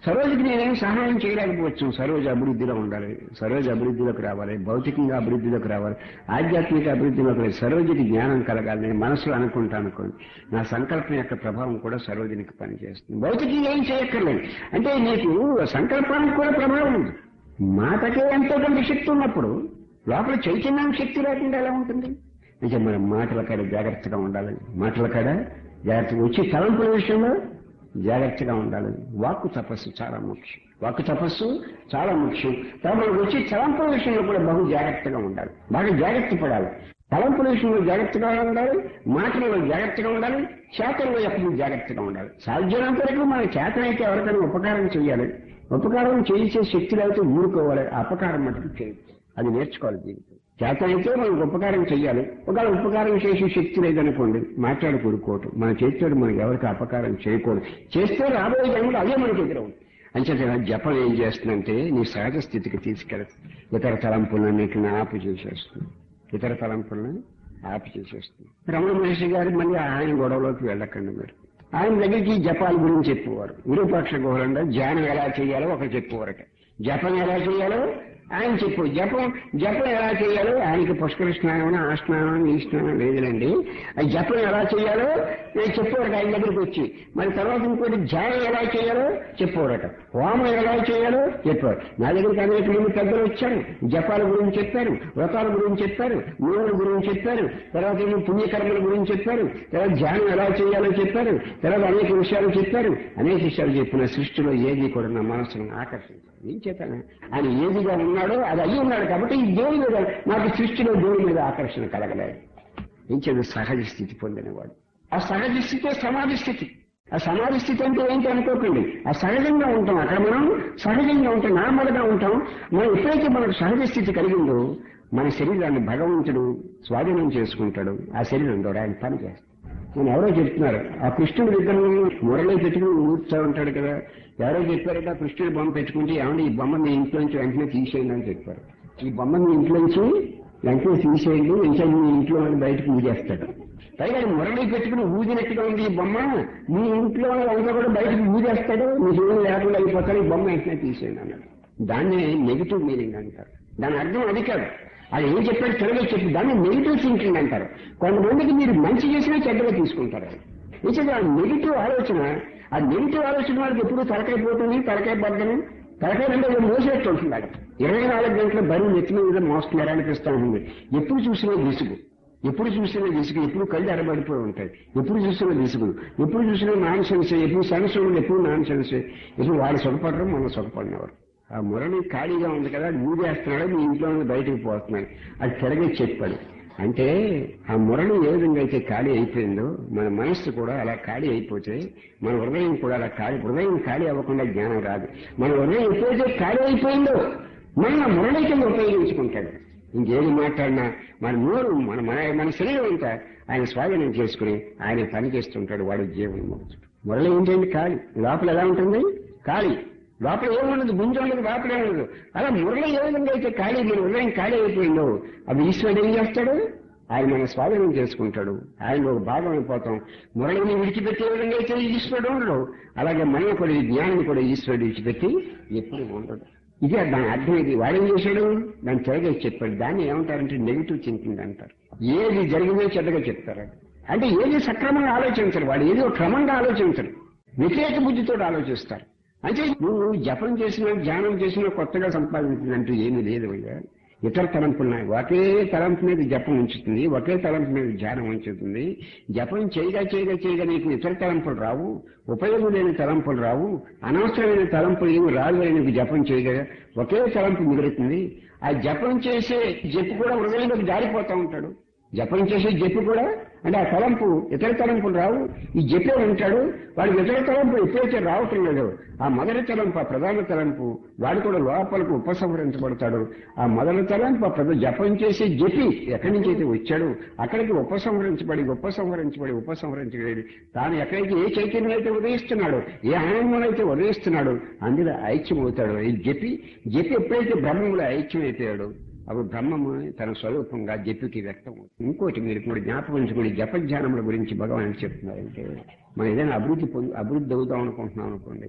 సరోజకి నేనేం సహాయం చేయలేకపోవచ్చు సరోజ అభివృద్ధిలో ఉండాలి సరోజ అభివృద్ధిలోకి రావాలి భౌతికంగా అభివృద్ధిలోకి రావాలి ఆధ్యాత్మిక అభివృద్ధిలోకి రావాలి సరోజకి జ్ఞానం కలగాలి నేను మనసులో అనుకుంటా అనుకోండి నా సంకల్పం యొక్క ప్రభావం కూడా సరోజనికి పనిచేస్తుంది భౌతికంగా ఏం చేయక్కర్లేదు అంటే నీకు సంకల్పానికి కూడా ప్రభావం ఉంది మాటకే ఎంతో కొంత శక్తి ఉన్నప్పుడు లోపల చైతన్యానికి శక్తి లేకుండా ఎలా ఉంటుంది అంటే మన మాటల కాడ జాగ్రత్తగా ఉండాలి మాటల కాడ జాగ్రత్తగా వచ్చి తలంపుల విషయంలో జాగ్రత్తగా ఉండాలి వాక్కు తపస్సు చాలా ముఖ్యం వాక్కు తపస్సు చాలా ముఖ్యం తర్వాత మనకు వచ్చి తలంపుల విషయంలో కూడా బహు జాగ్రత్తగా ఉండాలి బాగా జాగ్రత్త పడాలి తలంపుల విషయంలో జాగ్రత్తగా ఉండాలి మాటలలో జాగ్రత్తగా ఉండాలి చేతల్లో ఎప్పుడు జాగ్రత్తగా ఉండాలి సాధ్యమైనంత వరకు మన చేతనైతే ఎవరికైనా ఉపకారం చేయాలి ఉపకారం చేసే శక్తి అయితే ఊరుకోవాలి ఆ అపకారం మటుకు చేయదు అది నేర్చుకోవాలి జీవితం చేతనైతే మనకు ఉపకారం చేయాలి ఒకవేళ ఉపకారం చేసే శక్తి లేదనుకోండి మాట్లాడి కూడుకోవటం మన చేతితో మనకి ఎవరికి అపకారం చేయకూడదు చేస్తే రాబోయే జన్మలో అదే మనకి ఎదురవుతుంది అంచేత జపం ఏం చేస్తుందంటే నీ సహజ స్థితికి తీసుకెళ్తుంది ఇతర తలంపులన్నిటిని ఆపు చేసేస్తుంది ఇతర తలంపులను ఆపు చేసేస్తుంది రమణ మహర్షి గారు మళ్ళీ ఆయన గొడవలోకి వెళ్ళకండి మీరు ఆయన దగ్గరికి జపాల గురించి చెప్పేవారు విరూపాక్ష గుహలంలో ధ్యానం ఎలా చేయాలో ఒకరు చెప్పేవారట జపం ఎలా చేయాలో ఆయన చెప్పు జపం జపం ఎలా చేయాలో ఆయనకి పుష్కర స్నానం ఆ స్నానం ఈ స్నానం లేదులండి అది జపం ఎలా చేయాలో నేను చెప్పేవారు ఆయన దగ్గరికి వచ్చి మరి తర్వాత ఇంకోటి ధ్యానం ఎలా చేయాలో చెప్పేవారట హోమం ఎలా చేయాలో చెప్పారు నా దగ్గరికి అనేక మంది పెద్దలు వచ్చారు జపాల గురించి చెప్పారు వ్రతాల గురించి చెప్పారు నూనెల గురించి చెప్పారు తర్వాత ఏమో పుణ్యకర్మల గురించి చెప్పారు తర్వాత ధ్యానం ఎలా చేయాలో చెప్పారు తర్వాత అనేక విషయాలు చెప్పారు అనేక విషయాలు చెప్పిన సృష్టిలో ఏది కూడా నా మనసును ఆకర్షించారు ఏం చేతాను ఆయన ఏదిగా ఉన్నాడో అది అయ్యి ఉన్నాడు కాబట్టి ఈ దేవుడి మీద నాకు సృష్టిలో దేవుడి మీద ఆకర్షణ కలగలేదు ఏం చేత సహజ స్థితి పొందినవాడు ఆ సహజ స్థితే సమాధి స్థితి ఆ సమాధి స్థితి అంటే ఏంటి అనుకోకండి ఆ సహజంగా ఉంటాం అక్కడ మనం సహజంగా ఉంటాం నార్మల్గా ఉంటాం మనం ఎప్పుడైతే మనకు సహజ స్థితి కలిగిందో మన శరీరాన్ని భగవంతుడు స్వాధీనం చేసుకుంటాడు ఆ శరీరం ద్వారా ఆయన పని చేస్తాడు నేను ఎవరో చెప్తున్నారు ఆ కృష్ణుడి దగ్గర మురళి పెట్టుకుని ఊరుస్తూ ఉంటాడు కదా ఎవరో చెప్పారట ఆ కృష్ణుడి బొమ్మ పెట్టుకుంటే ఏమంటే ఈ బొమ్మ మీ ఇంట్లోంచి వెంటనే తీసేయండి అని చెప్పారు ఈ బొమ్మ మీ ఇంట్లోంచి వెంటనే తీసేయండి ఇంకా మీ ఇంట్లో వాళ్ళని బయటకు ఊదేస్తాడు పైగా అది మురళి పెట్టుకుని ఊదినట్టుగా ఉంది ఈ బొమ్మ మీ ఇంట్లో వాళ్ళంతా కూడా బయటకు ఊదేస్తాడు మీ జీవనం లేకుండా అయిపోతాడు ఈ బొమ్మ వెంటనే తీసేయండి అన్నాడు దాన్ని నెగిటివ్ మీనింగ్ అంటారు దాని అర్థం అది కాదు అది ఏం చెప్పాడు తెలుగులో చెప్పి దాన్ని నెగిటివ్ థింకింగ్ అంటారు కొంతమందికి మీరు మంచి చేసినా చెడ్డగా తీసుకుంటారు నిజంగా ఆ నెగిటివ్ ఆలోచన ఆ నెగిటివ్ ఆలోచన వాళ్ళకి ఎప్పుడు తలకాయ పోతుంది తలకాయ పడ్డని తలకాయ అంటే ఏదో మోసేట్టు ఉంటుంది అక్కడ ఇరవై నాలుగు గంటల బరువు నెత్తి మీద మోస్తున్నారు అనిపిస్తూ ఉంటుంది ఎప్పుడు చూసినా విసుగు ఎప్పుడు చూసినా విసుగు ఎప్పుడు కళ్ళు అరబడిపోయి ఉంటాయి ఎప్పుడు చూసినా విసుగు ఎప్పుడు చూసినా నాన్ సెన్స్ ఎప్పుడు సెన్స్ ఎప్పుడు నాన్ సెన్స్ ఎప్పుడు వాళ్ళు సుఖపడరు మనం సుఖపడినవారు ఆ మురళి ఖాళీగా ఉంది కదా అది ఊదేస్తున్నాడు మీ ఇంట్లో నుండి బయటకు పోతున్నాడు అది తిరగే చెప్పాడు అంటే ఆ మురళి ఏ విధంగా అయితే ఖాళీ అయిపోయిందో మన మనస్సు కూడా అలా ఖాళీ అయిపోతే మన హృదయం కూడా అలా ఖాళీ హృదయం ఖాళీ అవ్వకుండా జ్ఞానం రాదు మన హృదయం ఎప్పుడైతే ఖాళీ అయిపోయిందో మన మురళి కింద ఉపయోగించుకుంటాడు ఇంకేది మాట్లాడినా మన నోరు మన మన మన శరీరం అంతా ఆయన స్వాధీనం చేసుకుని ఆయన పని చేస్తుంటాడు వాడు జీవనం మొక్కుతాడు మురళి ఏంటంటే ఖాళీ లోపల ఎలా ఉంటుంది ఖాళీ లోపల ఏముండదు గుంజ ఉండదు లోపల ఏముండదు అలా మురళి ఏ విధంగా అయితే ఖాళీ మన హృదయం ఖాళీ అయిపోయిందో అవి ఈశ్వరుడు ఏం చేస్తాడు ఆయన మన స్వాధీనం చేసుకుంటాడు ఆయన ఒక భాగం అయిపోతాం మురళిని విడిచిపెట్టే విధంగా అయితే ఈశ్వరుడు ఉండడు అలాగే మన కూడా ఈ జ్ఞానం కూడా ఈశ్వరుడు విడిచిపెట్టి ఎప్పుడు ఉండడు ఇదే దాని అర్థం ఇది వాడేం చేశాడు దాన్ని చెడగా చెప్పాడు దాన్ని ఏమంటారంటే నెగిటివ్ థింకింగ్ అంటారు ఏది జరిగిందో చెడ్డగా చెప్తారు అంటే ఏది సక్రమంగా ఆలోచించరు వాడు ఏదో క్రమంగా ఆలోచించరు వ్యతిరేక బుద్ధితో ఆలోచిస్తారు అంటే నువ్వు జపం చేసినా ధ్యానం చేసినా కొత్తగా సంపాదించిందంటూ ఏమీ లేదు అయ్యా ఇతర తలంపులు ఉన్నాయి ఒకే తలంపు మీద జపం ఉంచుతుంది ఒకే తలంపు మీద ధ్యానం ఉంచుతుంది జపం చేయగా చేయగా చేయగా నీకు ఇతర తలంపులు రావు ఉపయోగం లేని తలంపులు రావు అనవసరమైన తలంపులు ఏమి రాదు అని నీకు జపం చేయగా ఒకే తలంపు మిగులుతుంది ఆ జపం చేసే జప్పు కూడా హృదయంలోకి జారిపోతా ఉంటాడు జపం చేసే జప్పు కూడా అంటే ఆ తలంపు ఇతర తలంపులు రావు ఈ జపే ఉంటాడు వాడికి ఇతర తలంపు ఎప్పుడైతే రావటం లేదో ఆ మొదటి తలంపు ఆ ప్రధాన తలంపు వాడు కూడా లోపలకు ఉపసంహరించబడతాడు ఆ మొదటి తలంపు ఆ ప్రధ జపం చేసే జపి ఎక్కడి నుంచి అయితే వచ్చాడు అక్కడికి ఉపసంహరించబడి ఉపసంహరించబడి ఉపసంహరించబడి తాను ఎక్కడైతే ఏ చైతన్యం అయితే ఉదయిస్తున్నాడో ఏ ఆనందం అయితే ఉదయిస్తున్నాడో అందులో ఐక్యం అవుతాడు ఈ జపి జపి ఎప్పుడైతే బ్రహ్మంలో ఐక్యం అయిపోయాడు అప్పుడు బ్రహ్మము తన స్వరూపంగా జపికి వ్యక్తం అవుతుంది ఇంకోటి మీరు ఇప్పుడు జ్ఞాపకం ఉంచుకుని జపధ్యానముల గురించి భగవాన్ చెప్తున్నారంటే మనం ఏదైనా అభివృద్ధి పొంది అభివృద్ధి అవుదాం అనుకుంటున్నాం అనుకోండి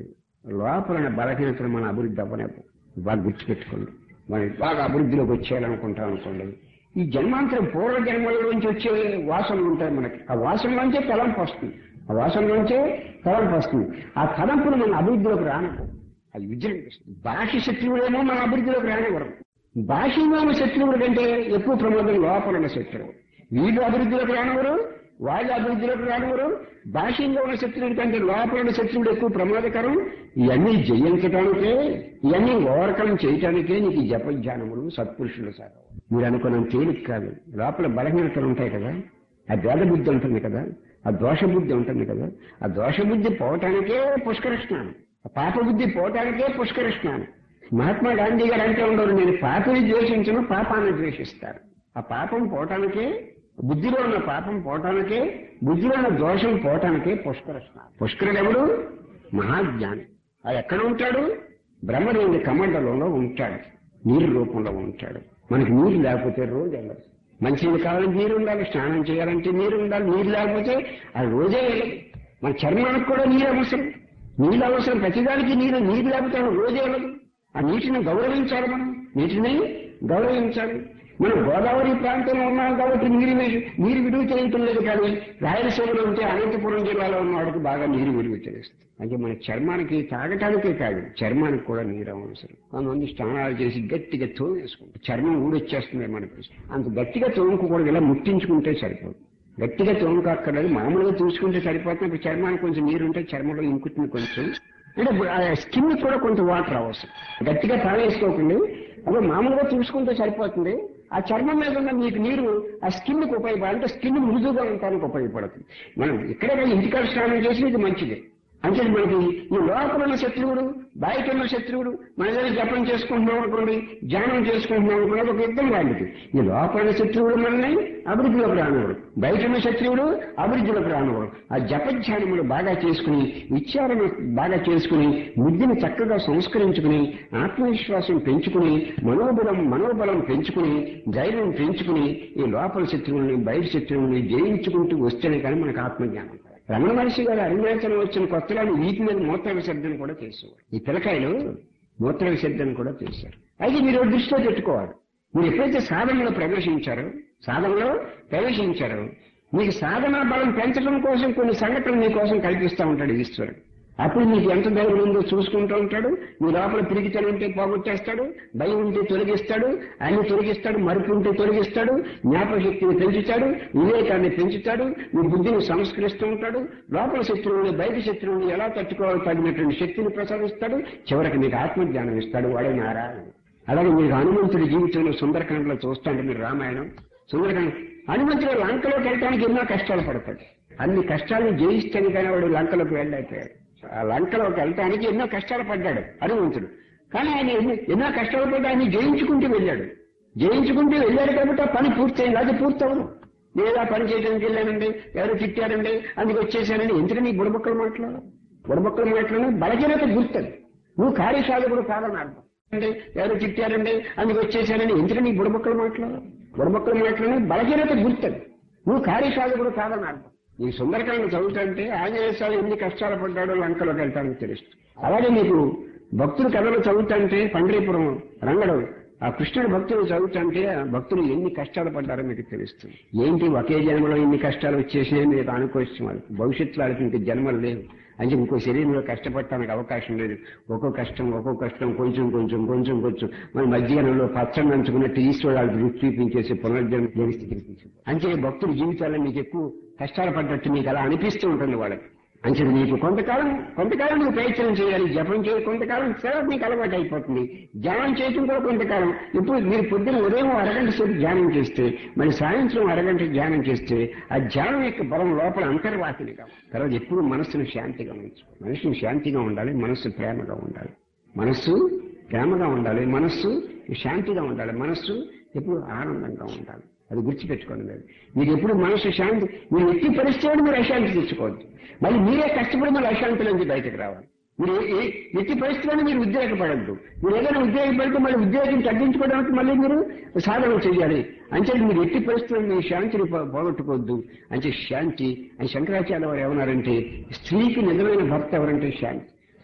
లోపల ఉన్న బలహీనతను మన అభివృద్ధి అవ్వనేపు బాగా గుర్తుపెట్టుకోండి మనం బాగా అభివృద్ధిలోకి వచ్చేయాలనుకుంటాం అనుకోండి ఈ జన్మాంతరం పూర్వ జన్మల నుంచి వచ్చే వాసనలు ఉంటాయి మనకి ఆ వాసనలోంచే తలంపు వస్తుంది ఆ వాసనలోంచే తలంపు వస్తుంది ఆ తలంపును మన అభివృద్ధిలోకి రానకు అది విజృంభిస్తుంది బాహ్య శత్రువులేమో మన అభివృద్ధిలోకి రానివ్వరు బాహ్యంగా ఉన్న శత్రువుల కంటే ఎక్కువ ప్రమాదం లోపల ఉన్న శత్రువు వీళ్ళు అభివృద్ధిలోకి రానివ్వరు వాళ్ళు అభివృద్ధిలోకి రానివ్వరు బాహ్యంగా ఉన్న శత్రువుల కంటే లోపల ఉన్న శత్రువుడు ఎక్కువ ప్రమాదకరం ఇవన్నీ జయించడానికే ఇవన్నీ ఓవర్కమ్ చేయటానికే నీకు ఈ జపజ్ఞానములు సత్పురుషులు సాగవు మీరు అనుకున్నంత తేలిక కాదు లోపల బలహీనతలు ఉంటాయి కదా ఆ భేద బుద్ధి ఉంటుంది కదా ఆ దోష బుద్ధి ఉంటుంది కదా ఆ దోష బుద్ధి పోవటానికే పుష్కర స్నానం ఆ పాప బుద్ధి పోవటానికే పుష్కర స్నానం మహాత్మా గాంధీ గారు అంటే ఉండరు నేను పాపని ద్వేషించను పాపాన్ని ద్వేషిస్తారు ఆ పాపం పోవటానికే బుద్ధిలో ఉన్న పాపం పోవటానికే బుద్ధిలో ఉన్న దోషం పోవటానికే పుష్కర స్నానం పుష్కరుడు ఎవడు మహాజ్ఞాని ఆ ఎక్కడ ఉంటాడు బ్రహ్మదేవుడి కమండలంలో ఉంటాడు నీరు రూపంలో ఉంటాడు మనకి నీరు లేకపోతే రోజు వెళ్ళదు మంచిది కావాలంటే నీరు ఉండాలి స్నానం చేయాలంటే నీరు ఉండాలి నీరు లేకపోతే అది రోజే వెళ్ళదు మన చర్మానికి కూడా నీరు అవసరం నీళ్ళు అవసరం ప్రతిదానికి నీరు నీరు లేకపోతే అది రోజే వెళ్ళదు ఆ నీటిని గౌరవించాలి మనం నీటిని గౌరవించాలి మనం గోదావరి ప్రాంతంలో ఉన్నాం కాబట్టి నీరు వి- నీరు విలువ చేయటం లేదు కానీ రాయలసీమలో ఉంటే అనంతపురం జిల్లాలో ఉన్న వాడికి బాగా నీరు విలువ తెలుస్తుంది అంటే మన చర్మానికి తాగటానికే కాదు చర్మానికి కూడా నీరు అవసరం కొంతమంది స్నానాలు చేసి గట్టిగా తోమేసుకుంటారు చర్మం ఊడొచ్చేస్తుంది మనకి అంత గట్టిగా తోముకోకూడదు ఇలా ముట్టించుకుంటే సరిపోదు గట్టిగా తోముకోక్కర్లేదు మామూలుగా చూసుకుంటే సరిపోతుంది ఇప్పుడు చర్మానికి కొంచెం నీరు ఉంటే చర్మంలో ఇంకుతుంది కొంచెం అంటే స్కిన్ కూడా కొంచెం వాటర్ అవసరం గట్టిగా తాగేసుకోకండి అదే మామూలుగా చూసుకుంటే సరిపోతుంది ఆ చర్మం మీద ఉన్న మీకు నీరు ఆ స్కిన్ కు ఉపయోగపడాలి అంటే స్కిన్ మృదువుగా ఉండటానికి ఉపయోగపడుతుంది మనం ఇక్కడే ఇంటికాడ స్నానం చేసి ఇది మంచిది అంటే మనకి ఈ లోపల ఉన్న శత్రువుడు బయట ఉన్న శత్రువుడు మన దగ్గర జపం చేసుకుంటున్నాం అనుకోండి ధ్యానం చేసుకుంటున్నాం అనుకోండి ఒక యుద్ధం వాళ్ళకి ఈ లోపల ఉన్న శత్రువుడు మనల్ని అభివృద్ధిలోకి రానివాడు బయట ఉన్న శత్రువుడు అభివృద్ధిలోకి రానివాడు ఆ జపధ్యానములు బాగా చేసుకుని విచారణ బాగా చేసుకుని బుద్ధిని చక్కగా సంస్కరించుకుని ఆత్మవిశ్వాసం పెంచుకుని మనోబలం మనోబలం పెంచుకుని ధైర్యం పెంచుకుని ఈ లోపల శత్రువుల్ని బయట శత్రువుల్ని జయించుకుంటూ వస్తేనే కానీ మనకు ఆత్మజ్ఞానం కలగదు. రమణ మహర్షి గారు అరుణాచలం వచ్చిన కొత్తలో ఆయన వీటి మీద మూత్ర విసర్జన కూడా చేసేవారు ఈ పిల్లకాయలు మూత్ర విసర్జన కూడా చేశారు అయితే మీరు ఒకటి దృష్టిలో పెట్టుకోవాలి మీరు ఎప్పుడైతే సాధనలో ప్రవేశించారో సాధనలో ప్రవేశించారో మీకు సాధనా బలం పెంచడం కోసం కొన్ని సంఘటనలు మీకోసం కల్పిస్తూ ఉంటాడు ఈశ్వరుడు అప్పుడు మీకు ఎంత ధైర్యం ఉందో చూసుకుంటూ ఉంటాడు మీ లోపల పిరిగితనం ఉంటే పోగొట్టేస్తాడు భయం ఉంటే తొలగిస్తాడు అన్ని తొలగిస్తాడు మరుపు ఉంటే తొలగిస్తాడు జ్ఞాపక శక్తిని పెంచుతాడు వివేకాన్ని పెంచుతాడు మీ బుద్ధిని సంస్కరిస్తూ ఉంటాడు లోపల శత్రువుని బయట శత్రువుని ఎలా తట్టుకోవాలో తగినటువంటి శక్తిని ప్రసాదిస్తాడు చివరికి మీకు ఆత్మజ్ఞానం ఇస్తాడు వాడే నారాయణ అలాగే మీరు హనుమంతుడి జీవితంలో సుందరకాండలో చూస్తాంటే మీరు రామాయణం సుందరకాండ హనుమంతుడు లంకలోకి వెళ్ళడానికి ఎన్నో కష్టాలు పడతాడు అన్ని కష్టాలను జయిస్తేనే కానీ వాడు లంకలోకి వెళ్ళైపోయాడు ఆ లంకలోకి వెళ్ళటానికి ఎన్నో కష్టాలు పడ్డాడు హనుమంతుడు కానీ ఆయన ఎన్నో ఎన్నో కష్టాలు పడ్డా ఆయన జయించుకుంటూ వెళ్ళాడు జయించుకుంటూ వెళ్ళాడు కాబట్టి ఆ పని పూర్తయింది అది పూర్తవదు లేదా పని చేయడానికి వెళ్ళానండి ఎవరు తిట్టారండి అందుకు వచ్చేసానండి ఎందుకని ఈ బుడబొక్కల మాటలు బుడబొక్కల మాటలను బలహీనత గుర్తుంది నువ్వు కార్యసాధకుడు కాదని అర్థం అంటే ఎవరు తిట్టారండి అందుకు వచ్చేసానని ఎందుకని ఈ బుడబొక్కల మాటలు బుడబొక్కల మాటలను బలహీనత గుర్తుంది నువ్వు కార్యసాధకుడు కాదని అర్థం ఈ సుందరకాండ చదువుతుంటే ఆంజనేయ స్వామి ఎన్ని కష్టాలు పడ్డాడో లంకలోకి వెళ్తానికి తెలుస్తుంది అలాగే మీకు భక్తులు కథలు చదువుతుంటే పండ్రీపురం రంగడు ఆ కృష్ణుడి భక్తులు చదువుతుంటే ఆ భక్తులు ఎన్ని కష్టాలు పడ్డారో మీకు తెలుస్తుంది ఏంటి ఒకే జన్మలో ఇన్ని కష్టాలు వచ్చేసినాయి మీరు అనుకోవచ్చు వాళ్ళు భవిష్యత్తులో వాళ్ళకి ఇంక జన్మలు లేవు అంటే ఇంకో శరీరంలో కష్టపడటానికి అవకాశం లేదు ఒక్కో కష్టం ఒక్కో కష్టం కొంచెం కొంచెం కొంచెం కొంచెం మన మధ్యాహ్నంలో పచ్చని నంచుకున్నట్టు ఈశ్వరుడు వాళ్ళకి రుచి చూపించేసి పునర్జన్మ పరిస్థితి అంటే భక్తుల జీవితాల్లో మీకు ఎక్కువ కష్టాలు పడ్డట్టు మీకు అలా అనిపిస్తూ ఉంటుంది వాళ్ళకి అంటే నీకు కొంతకాలం కొంతకాలం నువ్వు ప్రయత్నం చేయాలి జపం చేయాలి కొంతకాలం తర్వాత నీకు అలవాటు అయిపోతుంది ధ్యానం చేయటం కూడా కొంతకాలం ఇప్పుడు మీరు పొద్దున ఉదయం అరగంట సేపు ధ్యానం చేస్తే మరి సాయంత్రం అరగంట ధ్యానం చేస్తే ఆ ధ్యానం యొక్క బలం లోపల అంతర్వాహినిగా తర్వాత ఎప్పుడు మనస్సును శాంతిగా ఉంచు మనసును శాంతిగా ఉండాలి మనస్సు ప్రేమగా ఉండాలి మనస్సు ప్రేమగా ఉండాలి మనస్సు శాంతిగా ఉండాలి మనస్సు ఎప్పుడు ఆనందంగా ఉండాలి అది గుర్తుపెట్టుకోండి మీరు మీరు ఎప్పుడు మనసు శాంతి మీరు ఎట్టి పరిస్థితుల్లో మీరు అశాంతి తెచ్చుకోవద్దు మళ్ళీ మీరే కష్టపడి మళ్ళీ అశాంతి నుంచి బయటకు రావాలి మీరు ఏ- ఏ- ఎట్టి పరిస్థితుల్లో మీరు ఉద్రేకపడద్దు మీరు ఏదైనా ఉద్రేకపడితే మళ్ళీ ఉద్రేకం తగ్గించుకోవడానికి మళ్ళీ మీరు సాధన చేయాలి అంటే మీరు ఎట్టి పరిస్థితుల్లో మీ శాంతిని పో- పోగొట్టుకోవద్దు అంటే శాంతి అని శంకరాచార్య వారు ఏమన్నారంటే స్త్రీకి నిజమైన భర్త ఎవరంటే శాంతి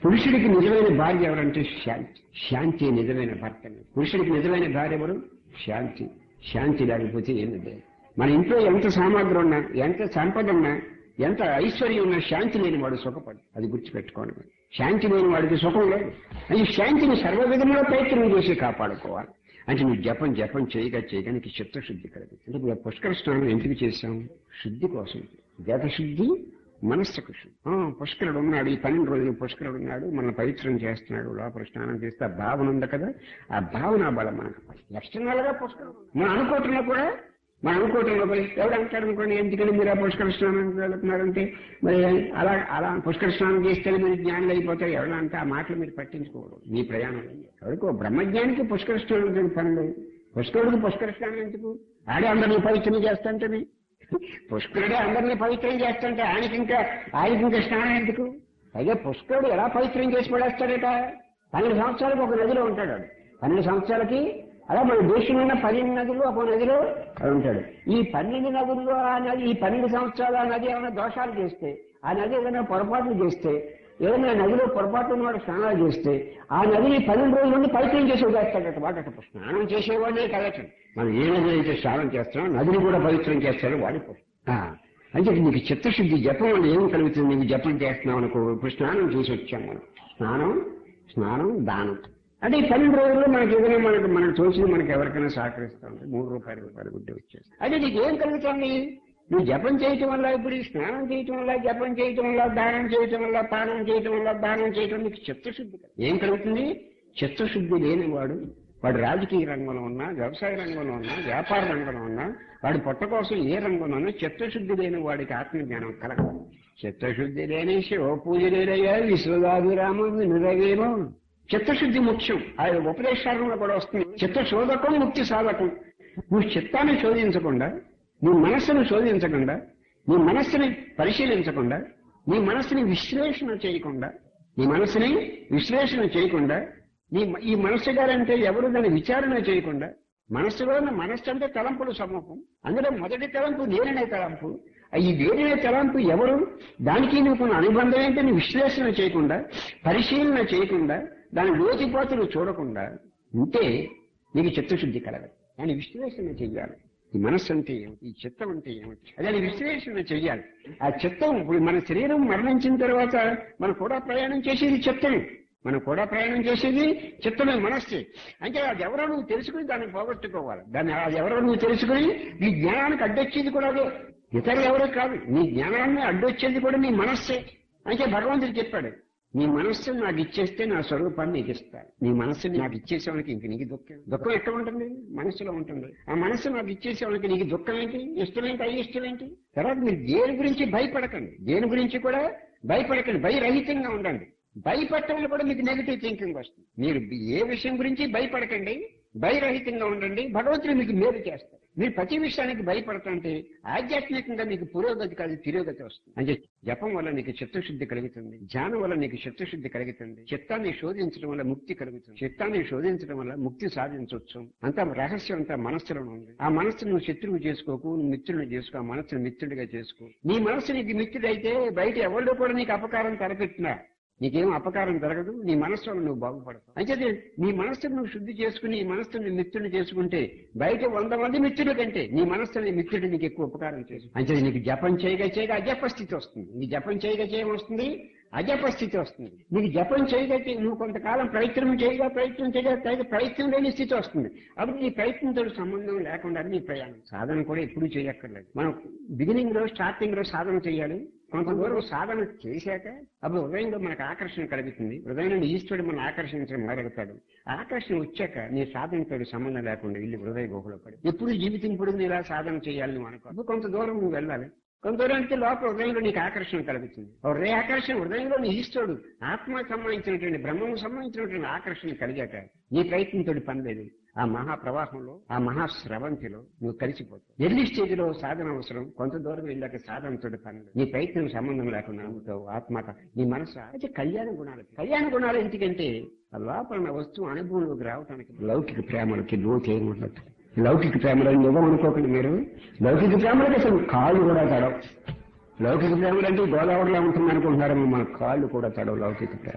పురుషుడికి నిజమైన భార్య ఎవరంటే శాంతి శాంతి నిజమైన భర్త పురుషుడికి నిజమైన భార్య ఎవరు శాంతి శాంతి లేకపోతే ఏమి లేదు మన ఇంట్లో ఎంత సామాగ్రి ఉన్నా ఎంత సంపద ఉన్నా ఎంత ఐశ్వర్యం ఉన్నా శాంతి లేని వాడు సుఖపడు అది గుర్తుపెట్టుకోండి మరి. శాంతి లేని వాడికి సుఖం లేదు అది శాంతిని సర్వ విధంలో ప్రయత్నం చేసి కాపాడుకోవాలి అంటే నువ్వు జపం జపం చేయగా చేయగా నీకు చిత్తశుద్ధి కలుగుతుంది అంటే ఇప్పుడు ఆ పుష్కర స్నానం ఎందుకు చేశాం శుద్ధి కోసం దేహ శుద్ధి మనస్సుకు శుద్ధి ఆ, పుష్కరుడు ఉన్నాడు ఈ పన్నెండు రోజులు పుష్కరుడు ఉన్నాడు మన పవిత్రం చేస్తున్నాడు లోపల స్నానం చేస్తే ఆ భావన ఉంది కదా ఆ భావన బలం మనకు ఎక్స్టర్నల్ గా పుష్కరుడు మనం అనుకోవటంలో కూడా మనం అనుకోవటంలో కూడా ఎవడు అంటాడు అనుకోండి ఎందుకని మీరు ఆ పుష్కర స్నానం వెళ్తున్నారంటే మరి అలా అలా పుష్కర స్నానం చేస్తేనే మీరు జ్ఞానులు అయిపోతారు ఎవరు అంటే ఆ మాటలు మీరు పట్టించుకోవడం మీ ప్రయాణం ఎవరికో బ్రహ్మజ్ఞానికి పుష్కర స్నానం ఎందుకు పని లేదు పుష్కరుడికి పుష్కర స్నానం ఎందుకు ఆడే అందరినీ పవిత్రం చేస్తాంటని పుష్కరుడే అందరినీ పవిత్రం చేస్తుంటే ఆయనకి ఇంకా ఆయనకి ఇంకా స్నానం ఎందుకు పైగా పుష్కరుడు ఎలా పవిత్రం చేసి పడేస్తాడట పన్నెండు సంవత్సరాలకు ఒక నదిలో ఉంటాడు వాడు. పన్నెండు సంవత్సరాలకి అలా మన దేశంలో ఉన్న పన్నెండు నదులు ఒక నదిలో వాడు ఉంటాడు ఈ పన్నెండు నదుల్లో ఆ నది ఈ పన్నెండు సంవత్సరాలు ఆ నది ఏమైనా దోషాలు చేస్తే ఆ నది ఏదైనా పొరపాట్లు చేస్తే ఏదైనా నదిలో పొరపాటు వాడు స్నానాలు చేస్తే ఆ నదిని పన్నెండు రోజుల నుండి పవిత్రం చేసి వదిలేస్తాడట వాడట స్నానం చేసేవాడే కదటం మనం ఏ నది అయితే స్నానం చేస్తామో నదిని కూడా పవిత్రం చేస్తాడు వాడి ఆ, అంటే నీకు చిత్తశుద్ధి జపం వల్ల ఏం కలుగుతుంది నీకు జపం చేస్తున్నాం అనుకో ఇప్పుడు స్నానం చేసి వచ్చాం మనం స్నానం స్నానం దానం అంటే ఈ పన్నెండు రోజుల్లో మనకి ఏదైనా మనకు మనకు తోచింది మనకి ఎవరికైనా సహకరిస్తాం మూడు రూపాయలు రూపాయలు గుడ్డి వచ్చేసి అయితే నీకు ఏం కలుగుతుంది నువ్వు జపం చేయటం వల్ల ఇప్పుడు ఈ స్నానం చేయటం వల్ల జపం చేయటం వల్ల దానం చేయటం వల్ల పానం చేయటం వల్ల దానం చేయటం నీకు చిత్తశుద్ధి కలుగుతుంది. ఏం కలుగుతుంది చిత్తశుద్ధి లేనివాడు వాడు రాజకీయ రంగంలో ఉన్నా వ్యవసాయ రంగంలో ఉన్నా వ్యాపార రంగంలో ఉన్నా వాడి పొట్ట కోసం ఏ రంగంలో ఉన్నా చిత్తశుద్ధి లేని వాడికి ఆత్మజ్ఞానం కలగదు చిత్తశుద్ధి లేని శివ పూజ లేదయ్యా విశ్వదాభిరామం వినురవేమో చిత్తశుద్ధి ముఖ్యం ఆ ఉపదేశాలలో కూడా వస్తుంది చిత్త శోధకం ముక్తి సాధకం నువ్వు చిత్తాన్ని శోధించకుండా నీ మనస్సును శోధించకుండా నీ మనస్సుని పరిశీలించకుండా నీ మనస్సుని విశ్లేషణ చేయకుండా నీ మనస్సుని విశ్లేషణ చేయకుండా నీ ఈ మనస్సు గారంటే ఎవరు దాన్ని విచారణ చేయకుండా మనస్సులో ఉన్న మనస్సు అంటే తలంపుల సమూహం అందులో మొదటి తలంపు నేననే తలంపు ఆ ఈ వేరే తలంపు ఎవరు దానికి నువ్వు అనుబంధం ఏంటో నువ్వు విశ్లేషణ చేయకుండా పరిశీలన చేయకుండా దాని లోతుపాతులు చూడకుండా ఉంటే నీకు చిత్తశుద్ధి కలగదు దాని విశ్లేషణ చెయ్యాలి ఈ మనస్సు అంటే ఏమిటి ఈ చిత్తం అంటే ఏమిటి అదే విశ్లేషణ చెయ్యాలి ఆ చిత్తం ఇప్పుడు మన శరీరం మరణించిన తర్వాత మనం కూడా ప్రయాణం చేసేది చిత్తమే మనం కూడా ప్రయాణం చేసేది చిత్తమే మనస్సే అంటే అది ఎవరో నువ్వు తెలుసుకుని దాన్ని పోగొట్టుకోవాలి దాన్ని అది ఎవరో నువ్వు తెలుసుకుని నీ జ్ఞానానికి అడ్డొచ్చేది కూడా అదే ఇతరులు ఎవరో కాదు నీ జ్ఞానాన్ని అడ్డొచ్చేది కూడా నీ మనస్సే అంటే భగవంతుడు చెప్పాడు నీ మనస్సు నాకు ఇచ్చేస్తే నా స్వరూపాన్ని నీకు ఇస్తాను నీ మనస్సుని నాకు ఇచ్చేసేవానికి ఇంక నీకు దుఃఖం దుఃఖం ఎక్కడ ఉంటుంది మనసులో ఉంటుంది ఆ మనస్సు నాకు ఇచ్చేసేవానికి నీకు దుఃఖం ఏంటి ఇష్టం ఏంటి అయిష్టం ఏంటి తర్వాత మీరు దేని గురించి భయపడకండి దేని గురించి కూడా భయపడకండి భయరహితంగా ఉండండి భయపడటంలో కూడా మీకు నెగిటివ్ థింకింగ్ వస్తుంది మీరు ఏ విషయం గురించి భయపడకండి భయరహితంగా ఉండండి భగవంతుడు మీకు మేలు చేస్తారు మీరు ప్రతి విషయానికి భయపడుతుంటే ఆధ్యాత్మికంగా మీకు పురోగతి కాదు తిరోగతి వస్తుంది అంటే జపం వల్ల నీకు చిత్తశుద్ధి కలుగుతుంది ధ్యానం వల్ల నీకు చిత్తశుద్ధి కలుగుతుంది చిత్తాన్ని శోధించడం వల్ల ముక్తి కలుగుతుంది చిత్తాన్ని శోధించడం వల్ల ముక్తి సాధించవచ్చు అంత రహస్యం అంతా మనస్సులో ఉంది ఆ మనస్సును నువ్వు శత్రువు చేసుకోకు నువ్వు మిత్రుడిని చేసుకో ఆ మనస్సును మిత్రుడిగా చేసుకో నీ మనస్సు నీకు మిత్రుడైతే బయట ఎవరిలో కూడా నీకు అపకారం తలపెట్టినా నీకేం అపకారం జరగదు నీ మనస్సులో నువ్వు బాగుపడతావు అయితే నీ మనస్సును నువ్వు శుద్ధి చేసుకుని నీ మనస్సుని మిత్రుని చేసుకుంటే బయట వంద మంది మిత్రుల కంటే నీ మనస్సుని మిత్రుడు నీకు ఎక్కువ ఉపకారం చేసు అంటే నీకు జపం చేయగా చేయగా అజప స్థితి వస్తుంది నీ జపం చేయగా చేయవస్తుంది అజప స్థితి వస్తుంది నీకు జపం చేయగా చేయ- నువ్వు కొంతకాలం ప్రయత్నం చేయగా ప్రయత్నం చేయగా పైగా ప్రయత్నం లేని స్థితి వస్తుంది అప్పుడు నీ ప్రయత్నంతో సంబంధం లేకుండా నీ ప్రయాణం సాధన కూడా ఎప్పుడు చేయక్కర్లేదు మనం బిగినింగ్ లో స్టార్టింగ్ లో సాధన చేయాలి కొంత దూరం సాధన చేశాక అప్పుడు హృదయంలో మనకు ఆకర్షణ కలుగుతుంది హృదయంలో ఈశ్వరుడు మనం ఆకర్షించడం మొదలెడతాడు ఆకర్షణ వచ్చాక నీ సాధనతో సంబంధం లేకుండా ఇల్లు హృదయ గుహలో పడి ఎప్పుడు జీవితం పొడుగు ఇలా సాధన చేయాలని నువ్వు అనుకో అప్పుడు కొంత దూరం నువ్వు వెళ్ళాలి కొంత దూరానికి లోపల హృదయంలో నీకు ఆకర్షణ కలుగుతుంది ఆ హృదయ ఆకర్షణ హృదయంలో నీ ఈశ్వరుడు ఆత్మకు సంబంధించినటువంటి బ్రహ్మకు సంబంధించినటువంటి ఆకర్షణ కలిగాక నీ ప్రయత్నంతో పని లేదు ఆ మహా ప్రవాహంలో ఆ మహా స్రవంతిలో నువ్వు కలిసిపోతావు ఎర్లీ స్టేజ్ లో సాధన అవసరం కొంత దూరం వెళ్ళాక సాధనతో పని లేదు. నీ ప్రయత్నం సంబంధం లేకుండా నమ్ముతావు ఆత్మక నీ మనసు అయితే కళ్యాణ గుణాలు కళ్యాణ గుణాలు ఎందుకంటే ఆ లోపల ఉన్న వస్తువు అనుభవంలోకి రావడానికి లౌకిక ప్రేమలకి లోతు ఏమి ఉండదు లౌకిక ప్రేమలో నిజం అనుకోకండి మీరు లౌకిక ప్రేమలకి అసలు కాళ్ళు కూడా తడవు లౌకిక ప్రేమలు అంటే గోదావరిలో ఉంటుంది అనుకుంటున్నారేమో మన కాళ్ళు కూడా తడవు లౌకిక ప్రేమ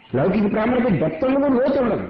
లౌకిక ప్రేమలకు డెప్త్ ఉండదు లోతు ఉండదు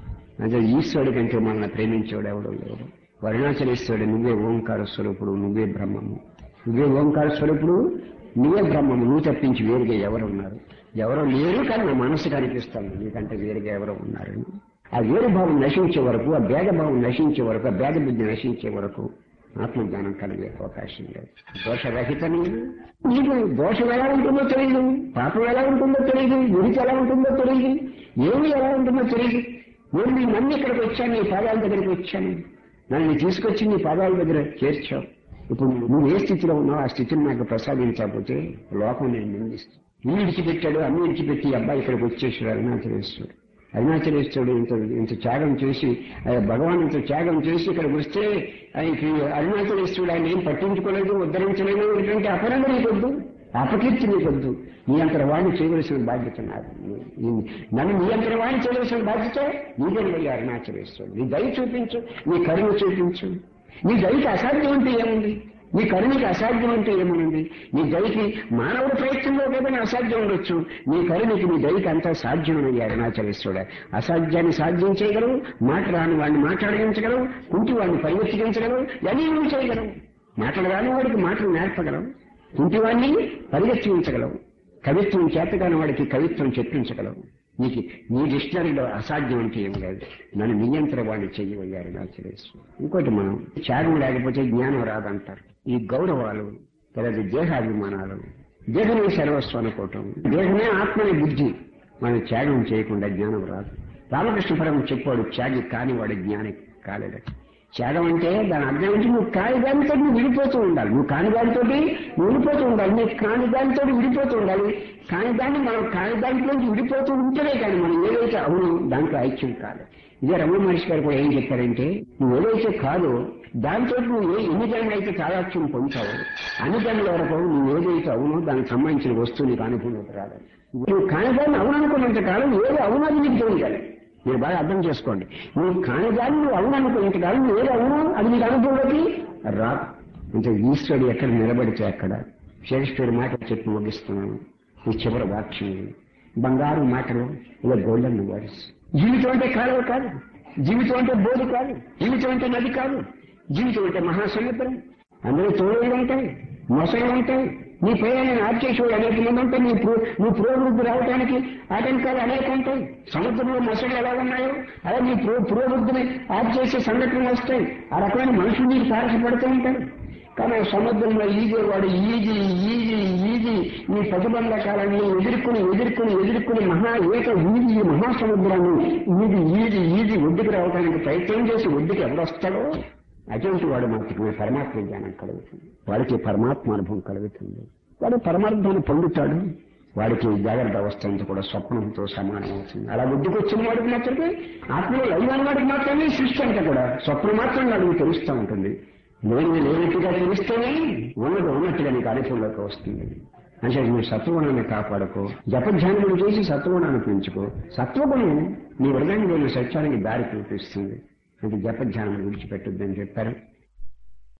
అదే ఈశ్వరుడి కంటే మనల్ని ప్రేమించేవాడు ఎవడో లేడు వర్ణాచలేశ్వరుడు నువ్వే ఓంకార స్వరూపుడు నువ్వే బ్రహ్మము నువ్వే ఓంకార స్వరూపుడు నువ్వే బ్రహ్మము నువ్వు తప్పించి వేరుగా ఎవరు ఉన్నారు ఎవరో లేరు కానీ నా మనసు కనిపిస్తాను నీకంటే వేరుగా ఎవరో ఉన్నారు ఆ వేరుభావం నశించే వరకు ఆ భేదభావం నశించే వరకు ఆ భేద బుద్ధి నశించే వరకు ఆత్మజ్ఞానం కలిగే అవకాశం లేదు దోషరహిత నీవు నీకు దోషం ఎలా ఉంటుందో తెలియదు పాపం ఎలా ఉంటుందో తెలియదు గురించి ఎలా ఉంటుందో తెలియదు ఏమి ఎలా ఉంటుందో తెలియదు నేను నీ నన్ను ఇక్కడికి వచ్చాను నీ పాదాల దగ్గరికి వచ్చాను నన్ను తీసుకొచ్చి నీ పాదాల దగ్గర చేర్చావు ఇప్పుడు నువ్వు ఏ స్థితిలో ఉన్నావు ఆ స్థితిని నాకు ప్రసాదించకపోతే లోకం నేను నిందిస్తాను ఇల్లు విడిచిపెట్టాడు అన్ని విడిచిపెట్టి ఈ అబ్బాయి ఇక్కడికి వచ్చేసాడు అరుణాచలేశ్వరుడు అరుణాచలేశ్వరుడు ఇంత ఇంత త్యాగం చేసి ఆ భగవాన్ ఇంత త్యాగం చేసి ఇక్కడికి వస్తే ఆయనకి అరుణాచలేశ్వరుడు ఆయన ఏం పట్టించుకోలేదు ఉద్ధరించలేదు ఇటువంటి అపరంగా నీకొద్దు అపకీర్తి నీకొద్దు నీ అంతర వాడిని చేయవలసిన బాధ్యత నాది నీ- నన్ను నీ అంతర వాడిని చేయవలసిన బాధ్యత నీదే వెళ్ళి అరుణాచలేశ్వరుడు నీ దయ చూపించు నీ కరుణ చూపించు నీ దయకి అసాధ్యం అంటే ఏముంది నీ కరుణకి అసాధ్యం అంటే ఏముంది నీ దయకి మానవుడి ప్రయత్నంలో ఏదైనా అసాధ్యం ఉండొచ్చు నీ కరుణకి నీ దయకి అంతా సాధ్యమని అరుణాచలేశ్వరుడు అసాధ్యాన్ని సాధ్యం చేయగలవు మాట రాని వాడిని మాట్లాడించగలవు కుంటి వాడిని పరిగెత్తించగలవు అన్నీ నువ్వు చేయగలవు మాటలు రాని వాడికి మాటలు నేర్పగలవు కుంటివాడిని పరిగెత్తించగలవు కవిత్వం చేతగాని వాడికి కవిత్వం చెప్పించగలవు నీకు నీ డిక్షనరీలో అసాధ్యం అంటే ఏం లేదు నన్ను నియంత్ర వాడిని చెయ్యవయ్యారు నాచరేశ్వరు ఇంకోటి మనం త్యాగం లేకపోతే జ్ఞానం రాదంటారు ఈ గౌరవాలు లేదా దేహాభిమానాలు దేహమే సర్వస్వం అనుకోవటం దేహమే ఆత్మనే బుద్ధి మనం త్యాగం చేయకుండా జ్ఞానం రాదు రామకృష్ణ పరం చెప్పాడు త్యాగి కాని వాడు జ్ఞాని కాలేడు త్యాగం అంటే దాని అర్థం ఏంటి నువ్వు కాని దానితో నువ్వు విడిపోతూ ఉండాలి నువ్వు కాని దానితో నువ్వు విడిపోతూ ఉండాలి నీకు కాని దానితో విడిపోతూ ఉండాలి కాని దాన్ని మనం కాని దాంట్లోంచి విడిపోతూ ఉంటేనే కానీ మనం ఏదైతే అవును దాంట్లో ఐక్యం కాదు ఇదే రమణ మహర్షి గారు కూడా ఏం చెప్పారంటే నువ్వు ఏదైతే కాదో దాంతో నువ్వు ఏ ఎన్ని జన్మలు అయితే తాదాత్యం పొందుతావో అన్ని జన్మల వరకు నువ్వు ఏదైతే అవునో దానికి సంబంధించిన వస్తువు నీకు అనుభూతి రాదు నువ్వు కాని దాన్ని అవుననుకున్నంత కాలం ఏదో అవునది నీకు తెలియాలి మీరు బాగా అర్థం చేసుకోండి నువ్వు కాని దాన్ని నువ్వు అవును అనుకున్నంత కాలం నువ్వు ఏది అవునో అది నీకు అనుభవంలోకి రాదు అంటే ఈశ్వరుడు ఎక్కడ నిలబడితే అక్కడ షేక్స్పియర్ మాట చెప్పి ముగిస్తున్నాను ఈ చివరి వాక్యం ఇది. బంగారు మాటలు ఇలా గోల్డెన్ వర్డ్స్ జీవితం అంటే కాలువ కాదు జీవితం అంటే బోధి కాదు జీవితం అంటే నది కాదు జీవితం అంటే మహాసముద్రం అందులో తోడులు ఉంటాయి మొసలు ఉంటాయి నీ ప్రయాణాన్ని ఆర్చేసేవాడు అనేక మంది ఉంటాయి నీ ప్రో నువ్వు పురోభివృద్ధి రావడానికి ఆటంకాలు అనేక ఉంటాయి సముద్రంలో మొసలు ఎలా ఉన్నాయో అలా నీ ప్రో పురోభివృద్ధిని ఆర్చేసే సంఘటనలు వస్తాయి ఆ రకమైన మనుషులు నీకు తారసపడుతూ ఉంటారు కానీ ఆ సముద్రంలో ఈగేవాడు ఈజీ ఈజీ ఈజీ ఈ ప్రతిబంధకాలన్నీ ఎదుర్కొని ఎదుర్కొని ఎదుర్కొని మహా ఏక ఈజీ ఈ మహాసముద్రాన్ని ఈజీ ఈజీ ఈజీ ఒడ్డుకు రావడానికి ప్రయత్నం చేసి ఒడ్డుకి ఎవడొస్తాడో అటువంటి వాడు మాత్రమే పరమాత్మ జ్ఞానం కలుగుతుంది వాడికి పరమాత్మ అనుభవం కలుగుతుంది వాడు పరమార్థాన్ని పొందుతాడు వాడికి జాగ్రత్త అవస్థ అంతా కూడా స్వప్నంతో సమానం అవుతుంది అలా ఒడ్డుకు వచ్చిన వాడికి మాత్రమే ఆత్మలో లైవాని వాడికి మాత్రమే సృష్టి అంతా కూడా స్వప్నం మాత్రం అడుగు తెలుస్తూ ఉంటుంది లేని లేనట్టుగా తెలిస్తేనే ఉన్నది ఉన్నట్టుగా నీకు అనుభవంలోకి వస్తుంది అంటే నువ్వు సత్వగుణాన్ని కాపాడుకో జపధ్యానములు చేసి సత్వగుణాన్ని పెంచుకో సత్వగుణం నీ హృదయంలోని సత్యానికి దారి చూపిస్తుంది అంటే జపధ్యానం విడిచిపెట్టొద్దని చెప్పారు